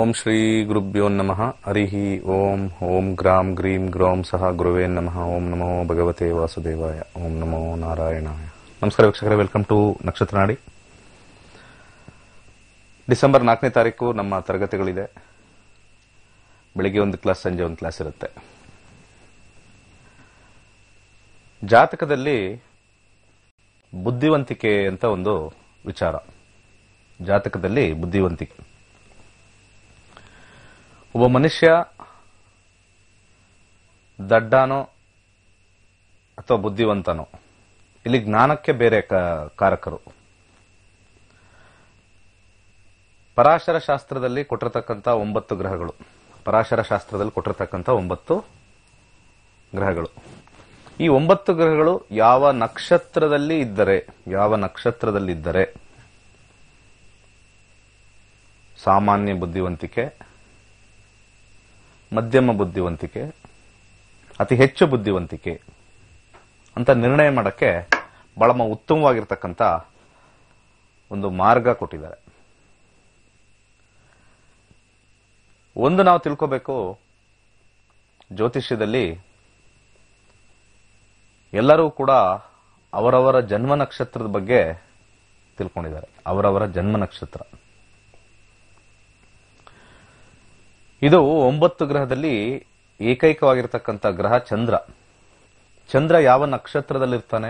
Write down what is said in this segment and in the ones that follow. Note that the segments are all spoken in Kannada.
ಓಂ ಶ್ರೀ ಗುರುಭ್ಯೋ ನಮಃ ಹರಿ ಓಂ ಓಂ ಗ್ರಾಂ ಗ್ರೀಂ ಗ್ರೌಂ ಸಹ ಗುರುವೇ ನಮಃ ಓಂ ನಮೋ ಭಗವತೆ ವಾಸುದೇವಾಯ ಓಂ ನಮೋ ನಾರಾಯಣಾಯ ನಮಸ್ಕಾರ ವೀಕ್ಷಕರೇ ವೆಲ್ಕಮ್ ಟು ನಕ್ಷತ್ರ ನಾಡಿ ಡಿಸೆಂಬರ್ ನಾಲ್ಕನೇ ತಾರೀಕು ನಮ್ಮ ತರಗತಿಗಳಿದೆ ಬೆಳಿಗ್ಗೆ ಒಂದು ಕ್ಲಾಸ್ ಸಂಜೆ ಒಂದು ಕ್ಲಾಸ್ ಇರುತ್ತೆ ಜಾತಕದಲ್ಲಿ ಬುದ್ಧಿವಂತಿಕೆ ಅಂತ ಒಂದು ವಿಚಾರ ಜಾತಕದಲ್ಲಿ ಬುದ್ಧಿವಂತಿಕೆ ಒಬ್ಬ ಮನುಷ್ಯ ದಡ್ಡನೋ ಅಥವಾ ಬುದ್ಧಿವಂತನೋ ಇಲ್ಲಿ ಜ್ಞಾನಕ್ಕೆ ಬೇರೆ ಕ- ಕಾರಕರು ಪರಾಶರ ಶಾಸ್ತ್ರದಲ್ಲಿ ಕೊಟ್ಟಿರತಕ್ಕಂಥ ಒಂಬತ್ತು ಗ್ರಹಗಳು ಪರಾಶರ ಶಾಸ್ತ್ರದಲ್ಲಿ ಕೊಟ್ಟಿರತಕ್ಕಂಥ ಒಂಬತ್ತು ಗ್ರಹಗಳು ಈ ಒಂಬತ್ತು ಗ್ರಹಗಳು ಯಾವ ನಕ್ಷತ್ರದಲ್ಲಿ ಇದ್ದರೆ ಯಾವ ನಕ್ಷತ್ರದಲ್ಲಿ ಇದ್ದರೆ ಸಾಮಾನ್ಯ ಬುದ್ಧಿವಂತಿಕೆ ಮಧ್ಯಮ ಬುದ್ಧಿವಂತಿಕೆ ಅತಿ ಹೆಚ್ಚು ಬುದ್ಧಿವಂತಿಕೆ ಅಂತ ನಿರ್ಣಯ ಮಾಡಕ್ಕೆ ಬಹಳ ಮ- ಉತ್ತಮವಾಗಿರ್ತಕ್ಕಂಥ ಒಂದು ಮಾರ್ಗ ಕೊಟ್ಟಿದ್ದಾರೆ ಒಂದು ನಾವು ತಿಳ್ಕೋಬೇಕು ಜ್ಯೋತಿಷ್ಯದಲ್ಲಿ ಎಲ್ಲರೂ ಕೂಡ ಅವರವರ ಜನ್ಮ ನಕ್ಷತ್ರದ ಬಗ್ಗೆ ತಿಳ್ಕೊಂಡಿದ್ದಾರೆ ಅವರವರ ಜನ್ಮ ನಕ್ಷತ್ರ ಇದು ಒಂಬತ್ತು ಗ್ರಹದಲ್ಲಿ ಏಕೈಕವಾಗಿರ್ತಕ್ಕಂಥ ಗ್ರಹ ಚಂದ್ರ ಚಂದ್ರ ಯಾವ ನಕ್ಷತ್ರದಲ್ಲಿರ್ತಾನೆ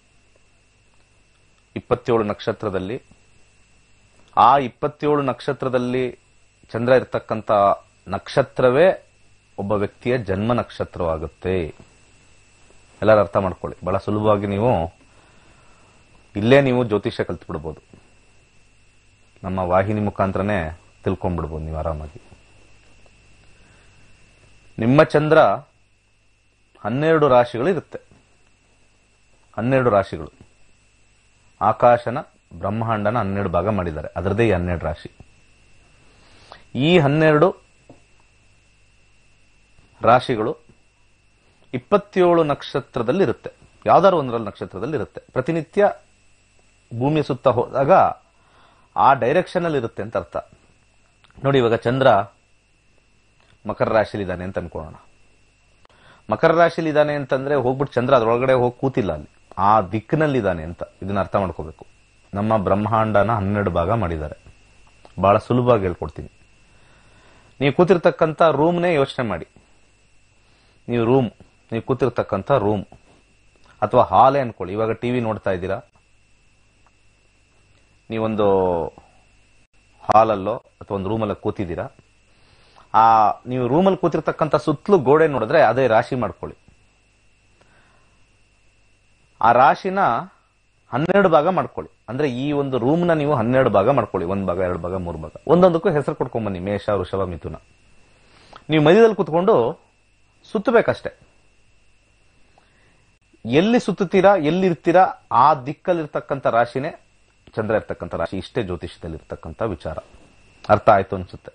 ಇಪ್ಪತ್ತೇಳು ನಕ್ಷತ್ರದಲ್ಲಿ ಆ ಇಪ್ಪತ್ತೇಳು ನಕ್ಷತ್ರದಲ್ಲಿ ಚಂದ್ರ ಇರ್ತಕ್ಕಂಥ ನಕ್ಷತ್ರವೇ ಒಬ್ಬ ವ್ಯಕ್ತಿಯ ಜನ್ಮ ನಕ್ಷತ್ರವಾಗುತ್ತೆ ಎಲ್ಲರೂ ಅರ್ಥ ಮಾಡ್ಕೊಳ್ಳಿ ಬಹಳ ಸುಲಭವಾಗಿ ನೀವು ಇಲ್ಲೇ ನೀವು ಜ್ಯೋತಿಷ್ಯ ಕಲ್ತ್ಬಿಡ್ಬೋದು ನಮ್ಮ ವಾಹಿನಿ ಮುಖಾಂತರನೇ ತಿಳ್ಕೊಂಡ್ಬಿಡ್ಬೋದು ನೀವು ಆರಾಮಾಗಿ ನಿಮ್ಮ ಚಂದ್ರ ಹನ್ನೆರಡು ರಾಶಿಗಳು ಇರುತ್ತೆ ಹನ್ನೆರಡು ರಾಶಿಗಳು ಆಕಾಶನ ಬ್ರಹ್ಮಾಂಡನ ಹನ್ನೆರಡು ಭಾಗ ಮಾಡಿದ್ದಾರೆ ಅದರದೇ ಈ ಹನ್ನೆರಡು ರಾಶಿ ಈ ಹನ್ನೆರಡು ರಾಶಿಗಳು ಇಪ್ಪತ್ತೇಳು ನಕ್ಷತ್ರದಲ್ಲಿ ಇರುತ್ತೆ ಯಾವ್ದಾದ್ರು ಒಂದರಲ್ಲಿ ನಕ್ಷತ್ರದಲ್ಲಿ ಇರುತ್ತೆ ಪ್ರತಿನಿತ್ಯ ಭೂಮಿ ಸುತ್ತ ಹೋದಾಗ ಆ ಡೈರೆಕ್ಷನ್ ಅಲ್ಲಿ ಇರುತ್ತೆ ಅಂತ ಅರ್ಥ ನೋಡಿ ಇವಾಗ ಚಂದ್ರ ಮಕರ ರಾಶಿಲಿದ್ದಾನೆ ಅಂತ ಅನ್ಕೊಳ್ಳೋಣ ಮಕರ ರಾಶಿಲಿದ್ದಾನೆ ಅಂತಂದ್ರೆ ಹೋಗ್ಬಿಟ್ಟು ಚಂದ್ರ ಅದ್ರೊಳಗಡೆ ಹೋಗಿ ಕೂತಿಲ್ಲ ಅಲ್ಲಿ ಆ ದಿಕ್ಕಿನಲ್ಲಿದ್ದಾನೆ ಅಂತ ಇದನ್ನ ಅರ್ಥ ಮಾಡ್ಕೋಬೇಕು ನಮ್ಮ ಬ್ರಹ್ಮಾಂಡನ ಹನ್ನೆರಡು ಭಾಗ ಮಾಡಿದ್ದಾರೆ ಬಹಳ ಸುಲಭವಾಗಿ ಹೇಳ್ಕೊಡ್ತೀನಿ ನೀವು ಕೂತಿರ್ತಕ್ಕಂಥ ರೂಮ್ನೇ ಯೋಚನೆ ಮಾಡಿ ನೀವು ರೂಮ್ ನೀವು ಕೂತಿರ್ತಕ್ಕಂಥ ರೂಮ್ ಅಥವಾ ಹಾಲೇ ಅನ್ಕೊಳ್ಳಿ ಇವಾಗ ಟಿವಿ ನೋಡ್ತಾ ಇದ್ದೀರಾ ನೀವೊಂದು ಹಾಲಲ್ಲೋ ಅಥವಾ ಒಂದು ರೂಮಲ್ಲೋ ಕೂತಿದ್ದೀರಾ ಆ ನೀವು ರೂಮಲ್ಲಿ ಕೂತಿರ್ತಕ್ಕಂಥ ಸುತ್ತಲೂ ಗೋಡೆ ನೋಡಿದ್ರೆ ಅದೇ ರಾಶಿ ಮಾಡ್ಕೊಳ್ಳಿ ಆ ರಾಶಿನ ಹನ್ನೆರಡು ಭಾಗ ಮಾಡ್ಕೊಳ್ಳಿ ಅಂದ್ರೆ ಈ ಒಂದು ರೂಮ್ನ ನೀವು ಹನ್ನೆರಡು ಭಾಗ ಮಾಡ್ಕೊಳ್ಳಿ ಒಂದ್ ಭಾಗ ಎರಡು ಭಾಗ ಮೂರು ಭಾಗ ಒಂದೊಂದಕ್ಕೂ ಹೆಸರು ಕೊಡ್ಕೊಂಬನ್ನಿ ಮೇಷ ವೃಷಭ ಮಿಥುನ ನೀವು ಮಧ್ಯದಲ್ಲಿ ಕೂತ್ಕೊಂಡು ಸುತ್ತಬೇಕಷ್ಟೆ ಎಲ್ಲಿ ಸುತ್ತುತ್ತೀರಾ ಎಲ್ಲಿರ್ತೀರಾ ಆ ದಿಕ್ಕಲ್ಲಿರ್ತಕ್ಕಂಥ ರಾಶಿನೇ ಚಂದ್ರ ಇರ್ತಕ್ಕಂಥ ರಾಶಿ ಇಷ್ಟೇ ಜ್ಯೋತಿಷ್ಯದಲ್ಲಿ ಇರ್ತಕ್ಕಂಥ ವಿಚಾರ ಅರ್ಥ ಆಯ್ತು ಅನ್ಸುತ್ತೆ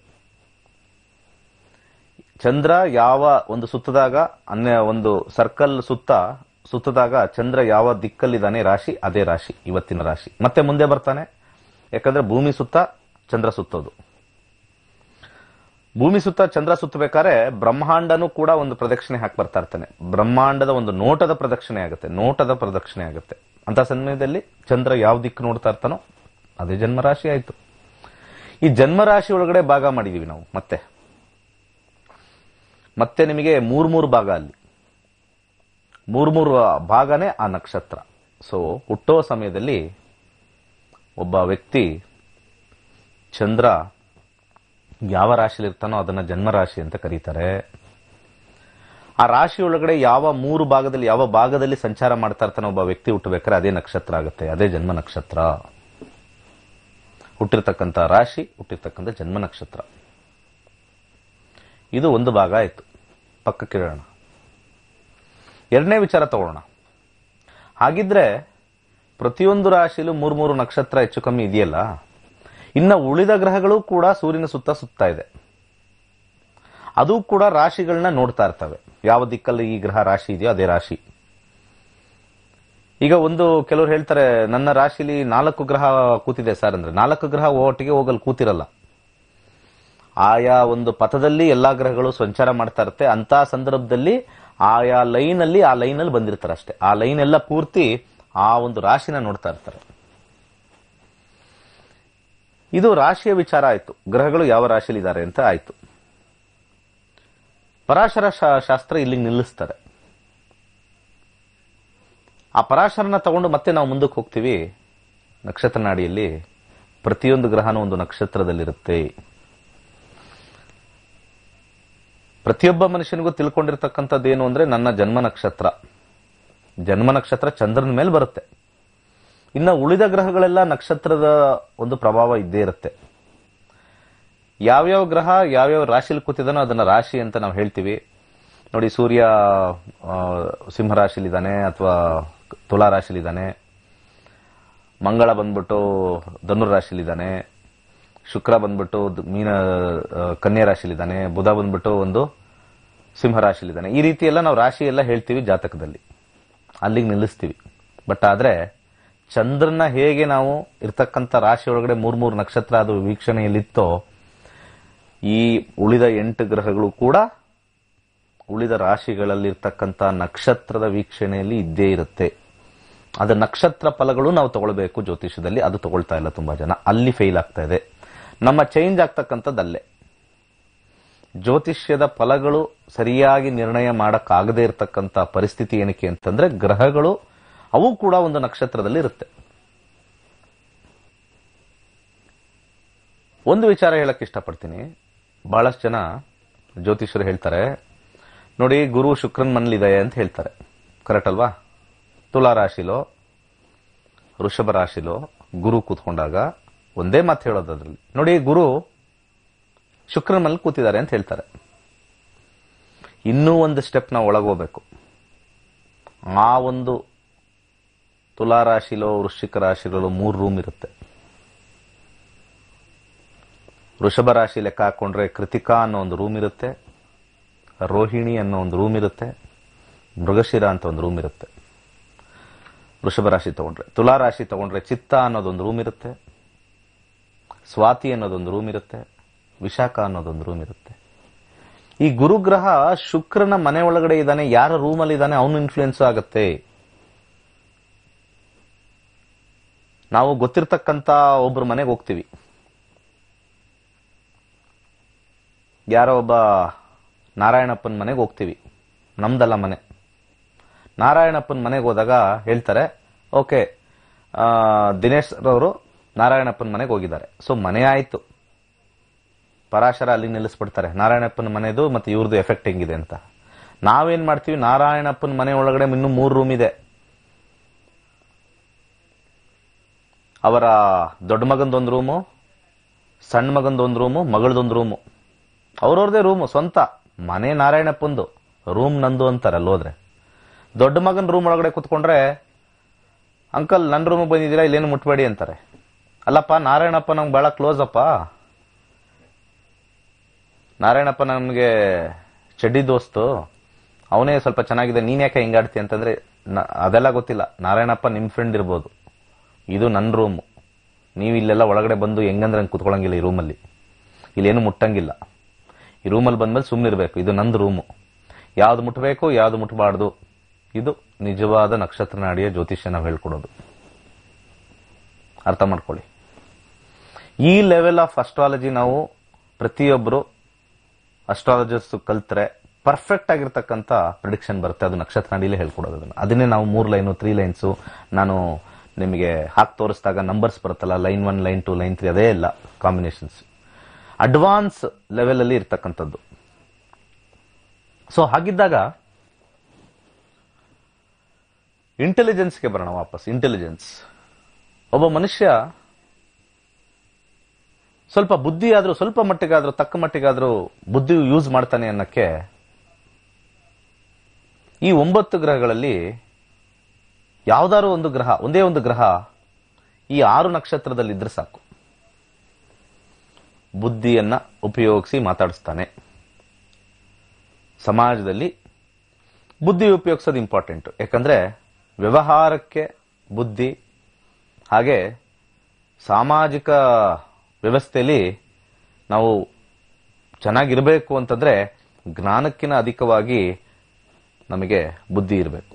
ಚಂದ್ರ ಯಾವ ಒಂದು ಸುತ್ತದಾಗ ಅನ್ಯ ಒಂದು ಸರ್ಕಲ್ ಸುತ್ತ ಸುತ್ತದಾಗ ಚಂದ್ರ ಯಾವ ದಿಕ್ಕಲ್ಲಿದ್ದಾನೆ ರಾಶಿ ಅದೇ ರಾಶಿ ಇವತ್ತಿನ ರಾಶಿ ಮತ್ತೆ ಮುಂದೆ ಬರ್ತಾನೆ ಯಾಕಂದ್ರೆ ಭೂಮಿ ಸುತ್ತ ಚಂದ್ರ ಸುತ್ತೋದು ಭೂಮಿ ಸುತ್ತ ಚಂದ್ರ ಸುತ್ತಬೇಕಾದ್ರೆ ಬ್ರಹ್ಮಾಂಡನೂ ಕೂಡ ಒಂದು ಪ್ರದಕ್ಷಿಣೆ ಹಾಕಿ ಬರ್ತಾ ಇರ್ತಾನೆ ಬ್ರಹ್ಮಾಂಡದ ಒಂದು ನೋಟದ ಪ್ರದಕ್ಷಿಣೆ ಆಗುತ್ತೆ ನೋಟದ ಪ್ರದಕ್ಷಿಣೆ ಆಗುತ್ತೆ ಅಂತ ಸಮಯದಲ್ಲಿ ಚಂದ್ರ ಯಾವ ದಿಕ್ಕು ನೋಡ್ತಾ ಇರ್ತಾನೋ ಅದೇ ಜನ್ಮರಾಶಿ ಆಯ್ತು ಈ ಜನ್ಮರಾಶಿ ಒಳಗಡೆ ಭಾಗ ಮಾಡಿದೀವಿ ನಾವು ಮತ್ತೆ ಮತ್ತೆ ನಿಮಗೆ ಮೂರ್ ಮೂರು ಭಾಗ ಅಲ್ಲಿ ಮೂರ್ ಮೂರು ಭಾಗನೇ ಆ ನಕ್ಷತ್ರ ಸೊ ಹುಟ್ಟೋ ಸಮಯದಲ್ಲಿ ಒಬ್ಬ ವ್ಯಕ್ತಿ ಚಂದ್ರ ಯಾವ ರಾಶಿಲಿ ಇರ್ತಾನೋ ಅದನ್ನ ಜನ್ಮರಾಶಿ ಅಂತ ಕರೀತಾರೆ ಆ ರಾಶಿ ಒಳಗಡೆ ಯಾವ ಮೂರು ಭಾಗದಲ್ಲಿ ಯಾವ ಭಾಗದಲ್ಲಿ ಸಂಚಾರ ಮಾಡ್ತಾ ಇರ್ತಾನೋ ಒಬ್ಬ ವ್ಯಕ್ತಿ ಹುಟ್ಟಬೇಕಾದ್ರೆ ಅದೇ ನಕ್ಷತ್ರ ಆಗುತ್ತೆ ಅದೇ ಜನ್ಮ ನಕ್ಷತ್ರ ಹುಟ್ಟಿರ್ತಕ್ಕಂಥ ರಾಶಿ ಹುಟ್ಟಿರ್ತಕ್ಕಂಥ ಜನ್ಮ ನಕ್ಷತ್ರ ಇದು ಒಂದು ಭಾಗ ಆಯ್ತು ಪಕ್ಕಕ್ಕಿಡೋಣ ಎರಡನೇ ವಿಚಾರ ತಗೊಳ್ಳೋಣ ಹಾಗಿದ್ರೆ ಪ್ರತಿಯೊಂದು ರಾಶಿಲೂ ಮೂರು ಮೂರು ನಕ್ಷತ್ರ ಹೆಚ್ಚು ಕಮ್ಮಿ ಇದೆಯಲ್ಲ ಇನ್ನ ಉಳಿದ ಗ್ರಹಗಳು ಕೂಡ ಸೂರ್ಯನ ಸುತ್ತ ಸುತ್ತಾ ಇದೆ ಅದು ಕೂಡ ರಾಶಿಗಳನ್ನ ನೋಡ್ತಾ ಇರ್ತವೆ ಯಾವ ದಿಕ್ಕಲ್ಲಿ ಈ ಗ್ರಹ ರಾಶಿ ಇದೆಯೋ ಅದೇ ರಾಶಿ ಈಗ ಒಂದು ಕೆಲವರು ಹೇಳ್ತಾರೆ ನನ್ನ ರಾಶಿಲಿ ನಾಲ್ಕು ಗ್ರಹ ಕೂತಿದೆ ಸರ್ ಅಂದ್ರೆ ನಾಲ್ಕು ಗ್ರಹ ಒಟ್ಟಿಗೆ ಹೋಗಲು ಕೂತಿರಲ್ಲ ಆಯಾ ಒಂದು ಪಥದಲ್ಲಿ ಎಲ್ಲಾ ಗ್ರಹಗಳು ಸಂಚಾರ ಮಾಡ್ತಾ ಇರುತ್ತೆ ಅಂತ ಸಂದರ್ಭದಲ್ಲಿ ಆಯಾ ಲೈನ್ ಅಲ್ಲಿ ಆ ಲೈನ್ ಅಲ್ಲಿ ಬಂದಿರ್ತಾರೆ ಅಷ್ಟೇ ಆ ಲೈನ್ ಎಲ್ಲ ಪೂರ್ತಿ ಆ ಒಂದು ರಾಶಿನ ನೋಡ್ತಾ ಇರ್ತಾರೆ ಇದು ರಾಶಿಯ ವಿಚಾರ ಆಯ್ತು ಗ್ರಹಗಳು ಯಾವ ರಾಶಿಯಲ್ಲಿ ಇದ್ದಾರೆ ಅಂತ ಆಯ್ತು ಪರಾಶರ ಶಾ- ಶಾಸ್ತ್ರ ಇಲ್ಲಿಗೆ ನಿಲ್ಲಿಸ್ತಾರೆ ಆ ಪರಾಶರನ ತಗೊಂಡು ಮತ್ತೆ ನಾವು ಮುಂದಕ್ಕೆ ಹೋಗ್ತೀವಿ ನಕ್ಷತ್ರ ನಾಡಿಯಲ್ಲಿ ಪ್ರತಿಯೊಂದು ಗ್ರಹನೂ ಒಂದು ನಕ್ಷತ್ರದಲ್ಲಿರುತ್ತೆ ಪ್ರತಿಯೊಬ್ಬ ಮನುಷ್ಯನಿಗೂ ತಿಳ್ಕೊಂಡಿರ್ತಕ್ಕಂಥದ್ದು ಏನು ಅಂದ್ರೆ ನನ್ನ ಜನ್ಮ ನಕ್ಷತ್ರ ಜನ್ಮ ನಕ್ಷತ್ರ ಚಂದ್ರನ ಮೇಲೆ ಬರುತ್ತೆ ಇನ್ನು ಉಳಿದ ಗ್ರಹಗಳೆಲ್ಲ ನಕ್ಷತ್ರದ ಒಂದು ಪ್ರಭಾವ ಇದ್ದೇ ಇರುತ್ತೆ ಯಾವ್ಯಾವ ಗ್ರಹ ಯಾವ್ಯಾವ ರಾಶಿಲಿ ಕೂತಿದಾನೋ ಅದನ್ನ ರಾಶಿ ಅಂತ ನಾವು ಹೇಳ್ತೀವಿ ನೋಡಿ ಸೂರ್ಯ ಆ, ಸಿಂಹ ರಾಶಿಲಿದ್ದಾನೆ ಅಥವಾ ತುಲಾ ರಾಶಿಲಿದ್ದಾನೆ ಮಂಗಳ ಬಂದ್ಬಿಟ್ಟು ಧನುರ್ ರಾಶಿಲಿದ್ದಾನೆ ಶುಕ್ರ ಬಂದ್ಬಿಟ್ಟು ದ್- ಮೀನ ಆ, ಕನ್ಯಾ ರಾಶಿಲಿದ್ದಾನೆ ಬುಧ ಬಂದ್ಬಿಟ್ಟು ಒಂದು ಸಿಂಹ ರಾಶಿಲಿದ್ದಾನೆ ಈ ರೀತಿ ಎಲ್ಲ ನಾವು ರಾಶಿ ಎಲ್ಲ ಹೇಳ್ತೀವಿ ಜಾತಕದಲ್ಲಿ ಅಲ್ಲಿಗೆ ನಿಲ್ಲಿಸ್ತೀವಿ ಬಟ್ ಆದ್ರೆ ಚಂದ್ರನ ಹೇಗೆ ನಾವು ಇರ್ತಕ್ಕಂಥ ರಾಶಿ ಒಳಗಡೆ ಮೂರ್ ಮೂರು ನಕ್ಷತ್ರ ಅದು ವೀಕ್ಷಣೆಯಲ್ಲಿತ್ತೋ ಈ ಉಳಿದ ಎಂಟು ಗ್ರಹಗಳು ಕೂಡ ಉಳಿದ ರಾಶಿಗಳಲ್ಲಿರ್ತಕ್ಕಂಥ ನಕ್ಷತ್ರದ ವೀಕ್ಷಣೆಯಲ್ಲಿ ಇದ್ದೇ ಇರುತ್ತೆ ಅದು ನಕ್ಷತ್ರ ಫಲಗಳು ನಾವು ತಗೊಳ್ಬೇಕು ಜ್ಯೋತಿಷದಲ್ಲಿ ಅದು ತಗೊಳ್ತಾ ಇಲ್ಲ ತುಂಬಾ ಜನ ಅಲ್ಲಿ ಫೇಲ್ ಆಗ್ತಾ ಇದೆ ನಮ್ಮ ಚೇಂಜ್ ಆಗ್ತಕ್ಕಂಥದ್ದು ಅಲ್ಲೇ ಜ್ಯೋತಿಷ್ಯದ ಫಲಗಳು ಸರಿಯಾಗಿ ನಿರ್ಣಯ ಮಾಡಕ್ಕಾಗದೇ ಇರತಕ್ಕಂಥ ಪರಿಸ್ಥಿತಿ ಏನಕ್ಕೆ ಅಂತಂದ್ರೆ ಗ್ರಹಗಳು ಅವು ಕೂಡ ಒಂದು ನಕ್ಷತ್ರದಲ್ಲಿ ಇರುತ್ತೆ ಒಂದು ವಿಚಾರ ಹೇಳಕ್ ಇಷ್ಟಪಡ್ತೀನಿ ಬಹಳಷ್ಟು ಜನ ಜ್ಯೋತಿಷರು ಹೇಳ್ತಾರೆ ನೋಡಿ ಗುರು ಶುಕ್ರನ್ ಮನೇಲಿದೆ ಅಂತ ಹೇಳ್ತಾರೆ ಕರೆಕ್ಟ್ ಅಲ್ವಾ ತುಲಾ ರಾಶಿಲೋ ವೃಷಭ ರಾಶಿಲೋ ಗುರು ಕೂತ್ಕೊಂಡಾಗ ಒಂದೇ ಮಾತು ಹೇಳೋದು ಅದ್ರಲ್ಲಿ ನೋಡಿ ಗುರು ಶುಕ್ರನ ಮನೇಲಿ ಕೂತಿದ್ದಾರೆ ಅಂತ ಹೇಳ್ತಾರೆ ಇನ್ನೂ ಒಂದು ಸ್ಟೆಪ್ ನಾವು ಒಳಗೋಗ್ಬೇಕು ಆ ಒಂದು ತುಲಾ ರಾಶಿಲೋ ವೃಶ್ಚಿಕ ರಾಶಿಲೋ ಮೂರು ರೂಮ್ ಇರುತ್ತೆ ವೃಷಭ ರಾಶಿ ಲೆಕ್ಕ ಹಾಕೊಂಡ್ರೆ ಕೃತಿಕಾ ಅನ್ನೋ ಒಂದು ರೂಮ್ ಇರುತ್ತೆ ರೋಹಿಣಿ ಅನ್ನೋ ಒಂದು ರೂಮ್ ಇರುತ್ತೆ ಮೃಗಶಿರ ಅಂತ ಒಂದು ರೂಮ್ ಇರುತ್ತೆ ವೃಷಭ ರಾಶಿ ತಗೊಂಡ್ರೆ ತುಲಾ ರಾಶಿ ತಗೊಂಡ್ರೆ ಚಿತ್ತ ಅನ್ನೋದೊಂದು ರೂಮ್ ಇರುತ್ತೆ ಸ್ವಾತಿ ಅನ್ನೋದೊಂದು ರೂಮ್ ಇರುತ್ತೆ ವಿಶಾಖ ಅನ್ನೋದೊಂದು ರೂಮ್ ಇರುತ್ತೆ ಈ ಗುರುಗ್ರಹ ಶುಕ್ರನ ಮನೆ ಒಳಗಡೆ ಇದ್ದಾನೆ ಯಾರ ರೂಮಲ್ಲಿ ಇದ್ದಾನೆ ಅವನು ಇನ್ಫ್ಲೂಯೆನ್ಸ್ ಆಗುತ್ತೆ ನಾವು ಗೊತ್ತಿರ್ತಕ್ಕಂತ ಒಬ್ಬರ ಮನೆಗೆ ಹೋಗ್ತೀವಿ ಯಾರೋ ಒಬ್ಬ ನಾರಾಯಣಪ್ಪನ ಮನೆಗೆ ಹೋಗ್ತೀವಿ ನಮ್ದಲ್ಲ ಮನೆ ನಾರಾಯಣಪ್ಪನ ಮನೆಗೆ ಹೋದಾಗ ಹೇಳ್ತಾರೆ ಓಕೆ ದಿನೇಶ್ ರವರು ನಾರಾಯಣಪ್ಪನ ಮನೆಗೆ ಹೋಗಿದ್ದಾರೆ ಸೊ ಮನೆ ಆಯ್ತು ಪರಾಶರ ಅಲ್ಲಿ ನಿಲ್ಲಿಸ್ಬಿಡ್ತಾರೆ ನಾರಾಯಣಪ್ಪನ ಮನೆದು ಮತ್ತೆ ಇವ್ರದ್ದು ಎಫೆಕ್ಟ್ ಹೆಂಗಿದೆ ಅಂತ ನಾವೇನ್ ಮಾಡ್ತೀವಿ ನಾರಾಯಣಪ್ಪನ ಮನೆ ಒಳಗಡೆ ಇನ್ನೂ ಮೂರು ರೂಮ್ ಇದೆ ಅವರ ದೊಡ್ಡ ಮಗಂದೊಂದು ರೂಮು ಸಣ್ಣ ಮಗಂದೊಂದು ರೂಮು ಮಗಳದೊಂದು ರೂಮು ಅವ್ರವ್ರದೇ ರೂಮು ಸ್ವಂತ ಮನೆ ನಾರಾಯಣಪ್ಪಂದು ರೂಮ್ ನಂದು ಅಂತಾರೆ ಅಲ್ಲಿ ಹೋದ್ರೆ ದೊಡ್ಡ ಮಗನ ರೂಮ್ ಒಳಗಡೆ ಕುತ್ಕೊಂಡ್ರೆ ಅಂಕಲ್ ನನ್ನ ರೂಮಿಗೆ ಬಂದಿದ್ದೀರಾ ಇಲ್ಲೇನು ಮುಟ್ಬೇಡಿ ಅಂತಾರೆ ಅಲ್ಲಪ್ಪ ನಾರಾಯಣಪ್ಪ ನಮ್ಗೆ ಬಹಳ ಕ್ಲೋಸ್ ಅಪ್ಪ ನಾರಾಯಣಪ್ಪ ನಮಗೆ ಚಡ್ಡಿ ದೋಸ್ತು ಅವನೇ ಸ್ವಲ್ಪ ಚೆನ್ನಾಗಿದೆ ನೀನ್ ಯಾಕೆ ಹಿಂಗಾಡ್ತಿ ಅಂತಂದ್ರೆ ನ- ಅದೆಲ್ಲ ಗೊತ್ತಿಲ್ಲ ನಾರಾಯಣಪ್ಪ ನಿಮ್ ಫ್ರೆಂಡ್ ಇರ್ಬೋದು ಇದು ನನ್ನ ರೂಮು ನೀವು ಇಲ್ಲೆಲ್ಲ ಒಳಗಡೆ ಬಂದು ಹೆಂಗಂದ್ರೆ ಹಂಗೆ ಕುತ್ಕೊಳಂಗಿಲ್ಲ ಈ ರೂಮಲ್ಲಿ ಇಲ್ಲೇನು ಮುಟ್ಟಂಗಿಲ್ಲ ಈ ರೂಮಲ್ಲಿ ಬಂದ್ಮೇಲೆ ಸುಮ್ಮನಿರ್ಬೇಕು ಇದು ನಂದು ರೂಮು ಯಾವ್ದು ಮುಟ್ಟಬೇಕು ಯಾವ್ದು ಮುಟ್ಟಬಾರ್ದು ಇದು ನಿಜವಾದ ನಕ್ಷತ್ರ ನಾಡಿಯ ಜ್ಯೋತಿಷ್ಯ ನಾವು ಹೇಳ್ಕೊಡೋದು ಅರ್ಥ ಮಾಡ್ಕೊಳ್ಳಿ ಈ ಲೆವೆಲ್ ಆಫ್ ಅಸ್ಟ್ರಾಲಜಿ ನಾವು ಪ್ರತಿಯೊಬ್ಬರು ಅಸ್ಟ್ರಾಲಜರ್ಸ್ ಕಲ್ತ್ರೆ ಪರ್ಫೆಕ್ಟ್ ಆಗಿರ್ತಕ್ಕಂಥ ಪ್ರಿಡಿಕ್ಷನ್ ಬರುತ್ತೆ ಅದು ನಕ್ಷತ್ರ ನಾಡಿಲೇ ಹೇಳ್ಕೊಡೋದು ಅದನ್ನ ಅದನ್ನೇ ನಾವು ಮೂರು ಲೈನು ತ್ರೀ ಲೈನ್ಸು ನಾನು ನಿಮಗೆ ಹಾಕಿ ತೋರಿಸಿದಾಗ ನಂಬರ್ಸ್ ಬರುತ್ತಲ್ಲ line one line two line three ಅದೇ ಇಲ್ಲ ಕಾಂಬಿನೇಷನ್ಸ್ ಅಡ್ವಾನ್ಸ್ ಲೆವೆಲ್ ಅಲ್ಲಿ ಇರ್ತಕ್ಕಂಥದ್ದು ಸೊ ಹಾಗಿದ್ದಾಗ ಇಂಟೆಲಿಜೆನ್ಸ್ಗೆ ಬರೋಣ ವಾಪಸ್ ಇಂಟೆಲಿಜೆನ್ಸ್ ಒಬ್ಬ ಮನುಷ್ಯ ಸ್ವಲ್ಪ ಬುದ್ಧಿ ಆದ್ರೂ ಸ್ವಲ್ಪ ಮಟ್ಟಿಗಾದ್ರೂ ತಕ್ಕ ಮಟ್ಟಿಗಾದ್ರೂ ಬುದ್ಧಿ ಯೂಸ್ ಮಾಡ್ತಾನೆ ಅನ್ನಕ್ಕೆ ಈ ಒಂಬತ್ತು ಗ್ರಹಗಳಲ್ಲಿ ಯಾವ್ದಾದ್ರು ಒಂದು ಗ್ರಹ ಒಂದೇ ಒಂದು ಗ್ರಹ ಈ ಆರು ನಕ್ಷತ್ರದಲ್ಲಿ ಇದ್ರೆ ಸಾಕು ಬುದ್ಧಿಯನ್ನ ಉಪಯೋಗಿಸಿ ಮಾತಾಡಿಸ್ತಾನೆ ಸಮಾಜದಲ್ಲಿ ಬುದ್ಧಿ ಉಪಯೋಗಿಸೋದು ಇಂಪಾರ್ಟೆಂಟ್ ಯಾಕಂದ್ರೆ ವ್ಯವಹಾರಕ್ಕೆ ಬುದ್ಧಿ ಹಾಗೆ ಸಾಮಾಜಿಕ ವ್ಯವಸ್ಥೆಯಲ್ಲಿ ನಾವು ಚೆನ್ನಾಗಿರ್ಬೇಕು ಅಂತಂದ್ರೆ ಜ್ಞಾನಕ್ಕಿಂತ ಅಧಿಕವಾಗಿ ನಮಗೆ ಬುದ್ಧಿ ಇರಬೇಕು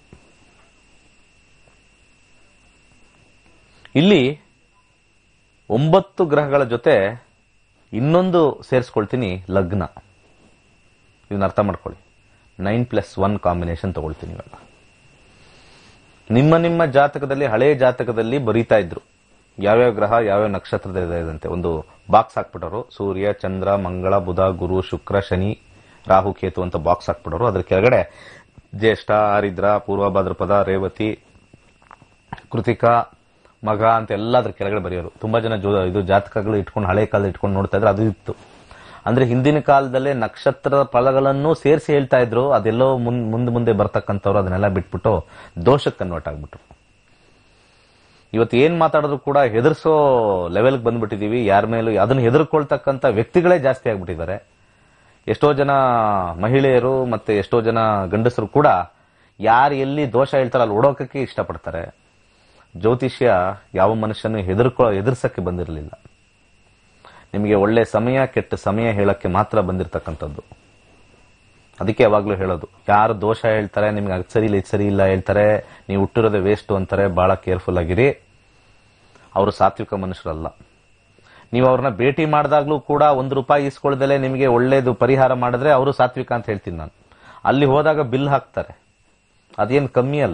ಇಲ್ಲಿ ಒಂಬತ್ತು ಗ್ರಹಗಳ ಜೊತೆ ಇನ್ನೊಂದು ಸೇರಿಸ್ಕೊಳ್ತೀನಿ ಲಗ್ನ ಇದನ್ನ ಅರ್ಥ ಮಾಡ್ಕೊಳ್ಳಿ ನೈನ್ ಪ್ಲಸ್ ಒನ್ ಕಾಂಬಿನೇಷನ್ ತಗೊಳ್ತೀನಿ ಇವಾಗ ನಿಮ್ಮ ನಿಮ್ಮ ಜಾತಕದಲ್ಲಿ ಹಳೆ ಜಾತಕದಲ್ಲಿ ಬರೀತಾ ಇದ್ರು ಯಾವ್ಯಾವ ಗ್ರಹ ಯಾವ್ಯಾವ ನಕ್ಷತ್ರದಲ್ಲಿ ಇದಂತೆ ಒಂದು ಬಾಕ್ಸ್ ಹಾಕ್ಬಿಟ್ಟರು ಸೂರ್ಯ ಚಂದ್ರ ಮಂಗಳ ಬುಧ ಗುರು ಶುಕ್ರ ಶನಿ ರಾಹು ಕೇತು ಅಂತ ಬಾಕ್ಸ್ ಹಾಕ್ಬಿಟ್ಟರು ಅದ್ರ ಕೆಳಗಡೆ ಜ್ಯೇಷ್ಠ ಆರಿದ್ರ ಪೂರ್ವ ಭಾದ್ರಪದ ರೇವತಿ ಕೃತಿಕಾ ಮಗ ಅಂತ ಎಲ್ಲ ಅದ್ರ ಕೆಳಗಡೆ ಬರೆಯೋರು ತುಂಬಾ ಜನ ಜೋ ಇದು ಜಾತಕಗಳು ಇಟ್ಕೊಂಡು ಹಳೆ ಕಾಲದ ಇಟ್ಕೊಂಡು ನೋಡ್ತಾ ಇದ್ರೆ ಅದು ಇತ್ತು ಅಂದ್ರೆ ಹಿಂದಿನ ಕಾಲದಲ್ಲೇ ನಕ್ಷತ್ರ ಫಲಗಳನ್ನು ಸೇರಿಸಿ ಹೇಳ್ತಾ ಇದ್ರು ಅದೆಲ್ಲೋ ಮುಂದ್ ಮುಂದೆ ಮುಂದೆ ಬರ್ತಕ್ಕಂಥವ್ರು ಅದನ್ನೆಲ್ಲ ಬಿಟ್ಬಿಟ್ಟು ದೋಷಕ್ಕೆ ಕನ್ವರ್ಟ್ ಆಗ್ಬಿಟ್ರು ಇವತ್ತು ಏನ್ ಮಾತಾಡಿದ್ರು ಕೂಡ ಹೆದರ್ಸೋ ಲೆವೆಲ್ಗೆ ಬಂದ್ಬಿಟ್ಟಿದೀವಿ ಯಾರ ಮೇಲೂ ಅದನ್ನ ಹೆದರ್ಕೊಳ್ತಕ್ಕಂಥ ವ್ಯಕ್ತಿಗಳೇ ಜಾಸ್ತಿ ಆಗ್ಬಿಟ್ಟಿದ್ದಾರೆ ಎಷ್ಟೋ ಜನ ಮಹಿಳೆಯರು ಮತ್ತೆ ಎಷ್ಟೋ ಜನ ಗಂಡಸರು ಕೂಡ ಯಾರು ಎಲ್ಲಿ ದೋಷ ಹೇಳ್ತಾರೆ ಅಲ್ಲಿ ಓಡೋಕಕ್ಕೆ ಇಷ್ಟಪಡ್ತಾರೆ ಜ್ಯೋತಿಷ್ಯ ಯಾವ ಮನುಷ್ಯನು ಹೆದರ್ಕೊ ಎದುರ್ಸಕ್ಕೆ ಬಂದಿರಲಿಲ್ಲ ನಿಮಗೆ ಒಳ್ಳೆ ಸಮಯ ಕೆಟ್ಟ ಸಮಯ ಹೇಳಕ್ಕೆ ಮಾತ್ರ ಬಂದಿರತಕ್ಕಂಥದ್ದು ಅದಕ್ಕೆ ಯಾವಾಗ್ಲೂ ಹೇಳೋದು ಯಾರು ದೋಷ ಹೇಳ್ತಾರೆ ನಿಮ್ಗೆ ಅದು ಸರಿ ಇಲ್ಲ ಇದು ಸರಿ ಇಲ್ಲ ಹೇಳ್ತಾರೆ ನೀವು ಹುಟ್ಟಿರೋದೇ ವೇಸ್ಟ್ ಅಂತಾರೆ ಬಹಳ ಕೇರ್ಫುಲ್ ಆಗಿರಿ ಅವರು ಸಾತ್ವಿಕ ಮನುಷ್ಯರಲ್ಲ ನೀವು ಅವ್ರನ್ನ ಭೇಟಿ ಮಾಡಿದಾಗ್ಲೂ ಕೂಡ ಒಂದು ರೂಪಾಯಿ ಇಸ್ಕೊಳ್ದಲೆ ನಿಮಗೆ ಒಳ್ಳೇದು ಪರಿಹಾರ ಮಾಡಿದ್ರೆ ಅವರು ಸಾತ್ವಿಕ ಅಂತ ಹೇಳ್ತೀನಿ ನಾನು ಅಲ್ಲಿ ಹೋದಾಗ ಬಿಲ್ ಹಾಕ್ತಾರೆ ಅದೇನು ಕಮ್ಮಿ ಅಲ್ಲ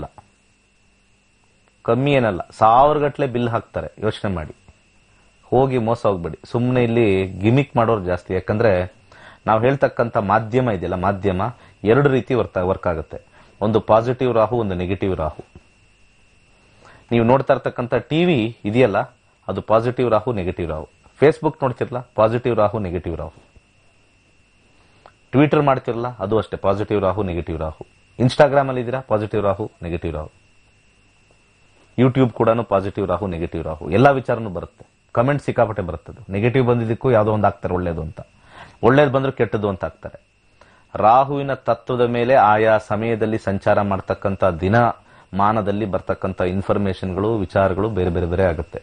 ಕಮ್ಮಿ ಏನಲ್ಲ ಸಾವಿರ ಗಟ್ಟಲೆ ಬಿಲ್ ಹಾಕ್ತಾರೆ ಯೋಚನೆ ಮಾಡಿ ಹೋಗಿ ಮೋಸ ಹೋಗ್ಬೇಡಿ ಸುಮ್ಮನೆ ಇಲ್ಲಿ ಗಿಮಿಕ್ ಮಾಡೋರು ಜಾಸ್ತಿ ಯಾಕಂದ್ರೆ ನಾವು ಹೇಳ್ತಕ್ಕಂಥ ಮಾಧ್ಯಮ ಇದೆಯಲ್ಲ ಮಾಧ್ಯಮ ಎರಡು ರೀತಿ ವರ್ಕ್ ವರ್ಕ್ ಆಗುತ್ತೆ ಒಂದು ಪಾಸಿಟಿವ್ ರಾಹು ಒಂದು ನೆಗೆಟಿವ್ ರಾಹು ನೀವು ನೋಡ್ತಾ ಇರ್ತಕ್ಕಂಥ ಟಿವಿ ಇದೆಯಲ್ಲ ಅದು positive Rahu negative Rahu Facebook ನೋಡ್ತಿರಲ್ಲ positive Rahu negative Rahu Twitter ಮಾಡ್ತಿರಲ್ಲ ಅದು ಅಷ್ಟೇ positive Rahu negative Rahu Instagram ಅಲ್ಲಿ ಇದ್ದೀರಾ positive Rahu negative Rahu YouTube ಕೂಡ ಪಾಸಿಟಿವ್ ರಾಹು ನೆಗೆಟಿವ್ ರಾಹು ಎಲ್ಲಾ ವಿಚಾರನೂ ಬರುತ್ತೆ ಕಮೆಂಟ್ ಸಿಕ್ಕಾಪಟ್ಟೆ ಬರುತ್ತದೆ ನೆಗೆಟಿವ್ ಬಂದಿದ್ದಕ್ಕೂ ಯಾವುದೋ ಒಂದು ಹಾಕ್ತಾರೆ ಒಳ್ಳೇದು ಅಂತ ಒಳ್ಳೇದು ಬಂದ್ರೆ ಕೆಟ್ಟದ್ದು ಅಂತ ಹಾಕ್ತಾರೆ ರಾಹುವಿನ ತತ್ವದ ಮೇಲೆ ಆಯಾ ಸಮಯದಲ್ಲಿ ಸಂಚಾರ ಮಾಡ್ತಕ್ಕಂಥ ದಿನ ಮಾನದಲ್ಲಿ ಬರ್ತಕ್ಕಂಥ ಇನ್ಫಾರ್ಮೇಶನ್ಗಳು ವಿಚಾರಗಳು ಬೇರೆ ಬೇರೆ ಬೇರೆ ಆಗುತ್ತೆ